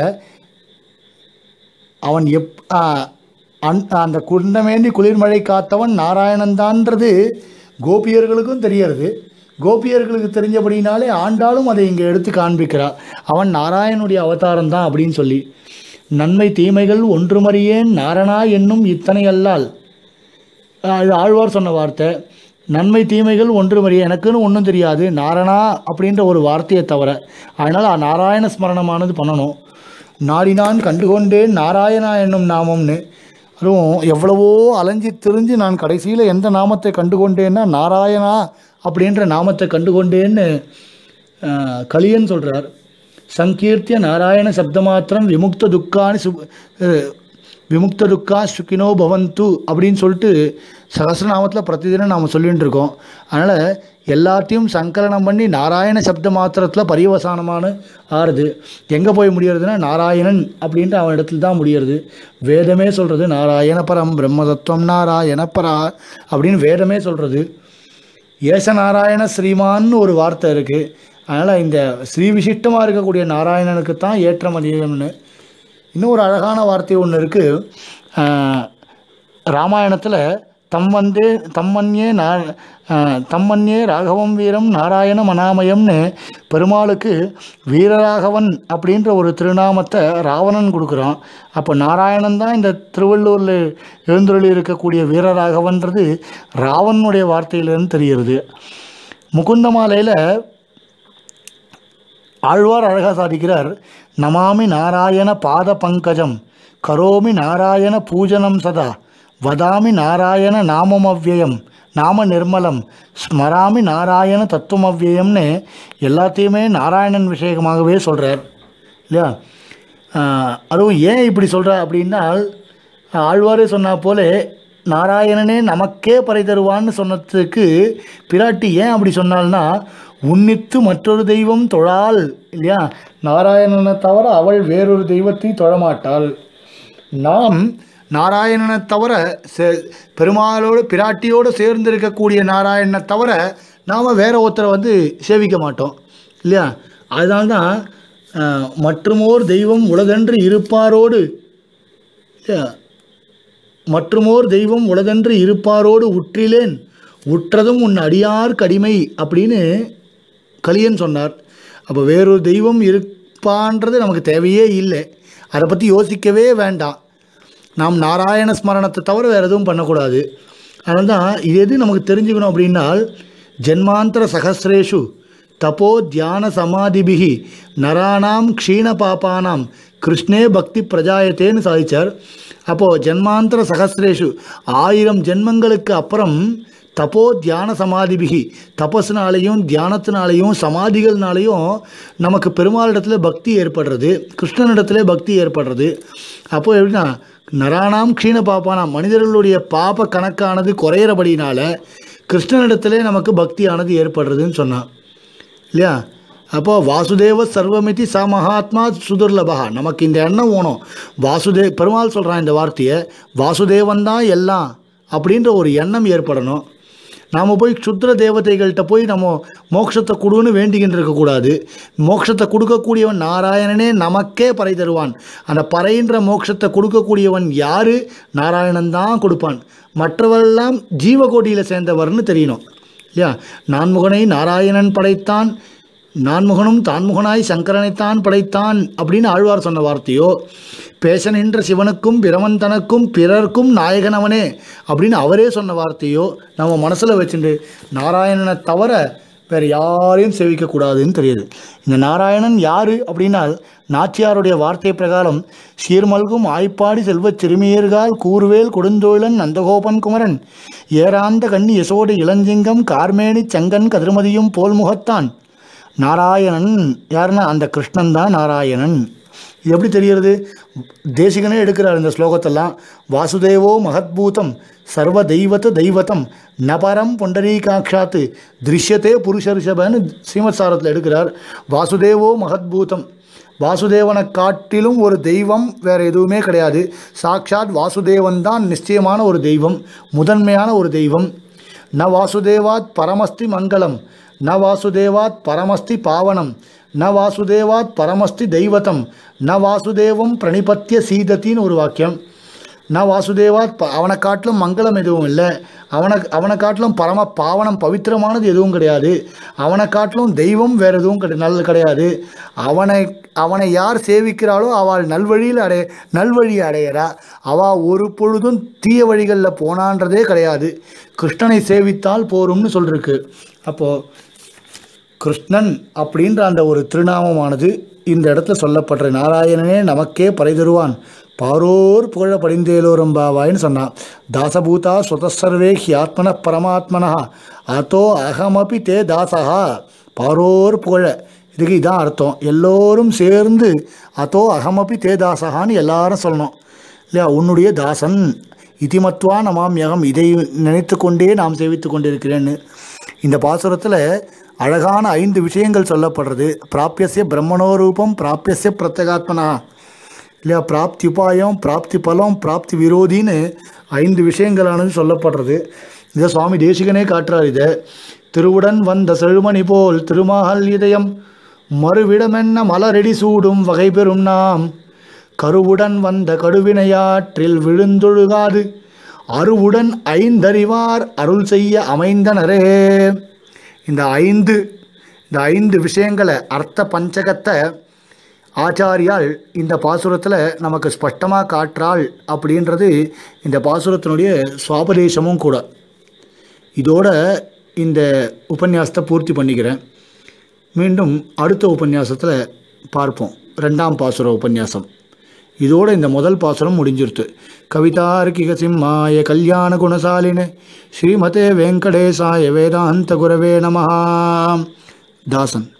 அவன் எப் ஆ, அந் அந்த குண்டமேந்தி குளிர்மழை காத்தவன் நாராயணன்தான்றது கோபியர்களுக்கும் தெரியறது கோபியர்களுக்கு தெரிஞ்சபடினாலே ஆண்டாலும் அதை இங்கே எடுத்து காண்பிக்கிறார் அவன் நாராயணுடைய அவதாரம் தான் அப்படின்னு சொல்லி நன்மை தீமைகள் ஒன்றுமறியேன் நாரணா என்னும் இத்தனை அல்லால் ஆஹ் இது ஆழ்வார் சொன்ன வார்த்தை நன்மை தீமைகள் ஒன்று மறிய எனக்குன்னு ஒன்றும் தெரியாது நாரணா அப்படின்ற ஒரு வார்த்தையை தவிர அதனால் நாராயண ஸ்மரணமானது பண்ணணும் நாடினான் கண்டுகொண்டேன் நாராயணா என்னும் நாமம்னு அதுவும் எவ்வளவோ அலைஞ்சு திரிஞ்சு நான் கடைசியில் எந்த நாமத்தை கண்டுகொண்டேன்னா நாராயணா அப்படின்ற நாமத்தை கண்டுகொண்டேன்னு ஆஹ், கலியன் சொல்கிறார் சங்கீர்த்திய நாராயண சப்தமாத்திரம் விமுக்த துக்கானி சு அஹ், விமுக்த துக்கா சுக்கினோ பவந்து அப்படின்னு சொல்லிட்டு சகசிரநாமத்தில் பிரதிதினம் நாம் சொல்லிட்டு இருக்கோம் அதனால் எல்லாத்தையும் சங்கலனம் பண்ணி நாராயண சப்த மாத்திரத்தில் பரியவசானமான ஆறுது எங்கே போய் முடியறதுன்னா நாராயணன் அப்படின்ட்டு அவன் இடத்துல தான் முடியறது வேதமே சொல்கிறது நாராயண பரம் பிரம்மதத்துவம் நாராயண பரா அப்படின்னு வேதமே சொல்கிறது ஏசநாராயண ஸ்ரீமான்னு ஒரு வார்த்தை இருக்குது அதனால் இந்த ஸ்ரீ விசிஷ்டமாக இருக்கக்கூடிய நாராயணனுக்கு தான் ஏற்றம் அதிகம்னு இன்னும் ஒரு அழகான வார்த்தை ஒன்று இருக்குது ராமாயணத்தில் தம் வந்தே தம்மன்யே நா ஆஹ், தம்மன்யே ராகவம் வீரம் நாராயண மனாமயம்னு பெருமாளுக்கு வீரராகவன் அப்படின்ற ஒரு திருநாமத்தை ராவணன் கொடுக்குறான் அப்போ நாராயணன் தான் இந்த திருவள்ளூரில் எழுந்துருளி இருக்கக்கூடிய வீரராகவன்றது ராவனுடைய வார்த்தையிலிருந்து தெரிகிறது முகுந்தமாலையில் ஆழ்வார் அழகாக சாதிக்கிறார் நமாமி நாராயண பாத பங்கஜம் கரோமி நாராயண பூஜனம் சதா வதாமி நாராயண நாமமவ்யயம் நாம நிர்மலம் ஸ்மராமி நாராயண தத்துவமவ்யயம்னு எல்லாத்தையுமே நாராயணன் விஷயமாகவே சொல்கிறார் இல்லையா ஆஹ் அதுவும் ஏன் இப்படி சொல்கிற அப்படின்னா ஆழ்வாரே சொன்னா போல நாராயணனே நமக்கே பறை தருவான்னு சொன்னதுக்கு பிராட்டி ஏன் அப்படி சொன்னால்னா உன்னித்து மற்றொரு தெய்வம் தொழால் இல்லையா நாராயணனை தவிர அவள் வேறொரு தெய்வத்தை தொழமாட்டாள் நாம் நாராயணனை தவிர சே- பெருமாளோடு பிராட்டியோடு சேர்ந்து இருக்கக்கூடிய நாராயணனை தவிர நாம் வேற ஒருத்தரை வந்து சேவிக்க மாட்டோம் இல்லையா அதனால்தான் அஹ், மற்றுமோர் தெய்வம் உலகென்று இருப்பாரோடு இல்லையா மற்றுமோர் தெய்வம் உலகென்று இருப்பாரோடு உற்றிலேன் உற்றதும் உன் அடியார் கடிமை அப்படின்னு கலியன் சொன்னார் அப்போ வேறொரு தெய்வம் இருப்பான்றது நமக்கு தேவையே இல்லை அதை பற்றி யோசிக்கவே வேண்டாம் நாம் நாராயண ஸ்மரணத்தை தவிர வேறு எதுவும் பண்ணக்கூடாது அதனால தான் இது எது நமக்கு தெரிஞ்சுக்கணும் அப்படின்னால் ஜென்மாந்தர சகசிரேஷு தபோ தியான சமாதிபிகி நராணாம் க்ஷீண பாப்பானாம் கிருஷ்ணே பக்தி பிரஜாயத்தேன்னு சாதிச்சார் அப்போது ஜென்மாந்தர சகசிரேஷு ஆயிரம் ஜென்மங்களுக்கு அப்புறம் தபோ தியான சமாதிபிகி தபஸ்னாலையும் தியானத்தினாலையும் சமாதிகள்னாலையும் நமக்கு பெருமாளிடத்தில் பக்தி ஏற்படுறது கிருஷ்ணனிடத்துல பக்தி ஏற்படுறது அப்போ எப்படின்னா நராணாம் க்ஷீண பாப்பானாம் மனிதர்களுடைய பாப கணக்கானது குறையிறபடினால கிருஷ்ணனிடத்திலே நமக்கு பக்தியானது ஏற்படுறதுன்னு சொன்னான் இல்லையா அப்போ வாசுதேவ சர்வமிதி ச மகாத்மா சுதுர்லபா நமக்கு இந்த எண்ணம் வேணும் வாசுதே பெருமாள் சொல்கிறான் இந்த வார்த்தையை வாசுதேவன் தான் எல்லாம் அப்படின்ற ஒரு எண்ணம் ஏற்படணும் நாம் போய் சுத்திர தேவதைகள்கிட்ட போய் நம்ம மோட்சத்தை கொடுன்னு வேண்டிக்கிட்டு இருக்கக்கூடாது மோட்சத்தை கொடுக்கக்கூடியவன் நாராயணனே நமக்கே பறை தருவான் அந்த பறைன்ற மோட்சத்தை கொடுக்கக்கூடியவன் யார் நாராயணன் தான் கொடுப்பான் மற்றவரெல்லாம் ஜீவகோட்டியில் சேர்ந்தவர்னு தெரியணும் இல்லையா நான்முகனை நாராயணன் படைத்தான் நான்முகனும் தான்முகனாய் சங்கரனைத்தான் படைத்தான் அப்படின்னு ஆழ்வார் சொன்ன வார்த்தையோ பேச நின்ற சிவனுக்கும் பிரமன் தனக்கும் பிறர்க்கும் நாயகன் அவனே அப்படின்னு அவரே சொன்ன வார்த்தையோ நம்ம மனசில் வச்சுட்டு நாராயணனை தவிர வேறு யாரையும் சேவிக்கக்கூடாதுன்னு தெரியுது இந்த நாராயணன் யார் அப்படின்னா நாச்சியாருடைய வார்த்தை பிரகாரம் சீர்மல்கும் ஆய்ப்பாடி செல்வச் சிறுமியர்கால் கூர்வேல் கொடுந்தோழன் நந்தகோபன் குமரன் ஏராந்த கண்ணி யசோடு இளஞ்சிங்கம் கார்மேனி சங்கன் கதிர்மதியும் போல் முகத்தான் நாராயணன் யாருன்னா அந்த கிருஷ்ணன் தான் நாராயணன் இது எப்படி தெரிகிறது தேசிகனே எடுக்கிறார் இந்த ஸ்லோகத்தெல்லாம் வாசுதேவோ மகத்பூதம் சர்வ தெய்வத்த தெய்வத்தம் நபரம் பொண்டரீகாட்சாத்து திருஷ்யத்தே புருஷரிஷபன்னு ஸ்ரீமத் சாரத்தில் எடுக்கிறார் வாசுதேவோ மகத்பூதம் வாசுதேவனை காட்டிலும் ஒரு தெய்வம் வேறு எதுவுமே கிடையாது சாக்ஷாத் வாசுதேவன் தான் நிச்சயமான ஒரு தெய்வம் முதன்மையான ஒரு தெய்வம் ந வாசுதேவாத் பரமஸ்தி மங்களம் ந வாசுதேவாத் பரமஸ்தி பாவனம் ந வாசுதேவாத் பரமஸ்தி தெய்வதம் ந வாசுதேவம் பிரணிபத்திய சீதத்தின்னு ஒரு வாக்கியம் ந வாசுதேவாத் ப- அவனை காட்டிலும் மங்களம் எதுவும் இல்லை அவனை அவனை காட்டிலும் பரம பாவனம் பவித்திரமானது எதுவும் கிடையாது அவனை காட்டிலும் தெய்வம் வேறு எதுவும் கிடை நல்ல கிடையாது அவனை அவனை யார் சேவிக்கிறாளோ அவள் நல்வழியில் அடைய நல்வழியை அடையிறா அவள் ஒரு பொழுதும் தீய வழிகளில் போனான்றதே கிடையாது கிருஷ்ணனை சேவித்தால் போரும்னு சொல்லிருக்கு அப்போது கிருஷ்ணன் அப்படின்ற அந்த ஒரு திருநாமமானது இந்த இடத்துல சொல்லப்படுற நாராயணனே நமக்கே பறை தருவான் பாரோர் புகழ படிந்தேலோரும் பாவாயின்னு சொன்னான் தாசபூதா சுதசர்வே ஹியாத்மன பரமாத்மனா அதோ அகமபி தே தாசகா பாரோர் புகழ இதுக்கு இதான் அர்த்தம் எல்லோரும் சேர்ந்து அதோ அகமபி தே தாசகான்னு எல்லாரும் சொல்லணும் இல்லையா உன்னுடைய தாசன் இதிமத்வா நமாம்யகம் இதை நினைத்து கொண்டே நாம் சேவித்து கொண்டிருக்கிறேன்னு இந்த பாசுரத்தில் அழகான ஐந்து விஷயங்கள் சொல்லப்படுறது பிராப்பியசிய பிரம்மணோரூபம் பிராப்பியசிய பிரத்யகாத்மனா இல்லையா பிராப்தி உபாயம் பிராப்தி பலம் பிராப்தி விரோதின்னு ஐந்து விஷயங்களானது சொல்லப்படுறது இதை சுவாமி தேசிகனே காட்டுறார் இதை திருவுடன் வந்த செழுமணி போல் திருமால் இதயம் மறுவிடமென்ன மலரடி சூடும் வகை பெறும் நாம் கருவுடன் வந்த கடுவினையாற்றில் விழுந்தொழுகாது அருவுடன் ஐந்தறிவார் அருள் செய்ய அமைந்தனரே இந்த ஐந்து இந்த ஐந்து விஷயங்களை அர்த்த பஞ்சகத்தை ஆச்சாரியால் இந்த பாசுரத்தில் நமக்கு ஸ்பஷ்டமாக காட்டுறாள் அப்படின்றது இந்த பாசுரத்தினுடைய சுவாபதேசமும் கூட இதோட இந்த உபன்யாசத்தை பூர்த்தி பண்ணிக்கிறேன் மீண்டும் அடுத்த உபன்யாசத்தில் பார்ப்போம் ரெண்டாம் பாசுர உபன்யாசம் இதோட இந்த முதல் பாசுரம் முடிஞ்சிருத்து கவிதார்க்கிக சிம்மாய கல்யாண குணசாலினே ஸ்ரீமதே வெங்கடேசாய வேதாந்த குரவே நமஹா தாசன்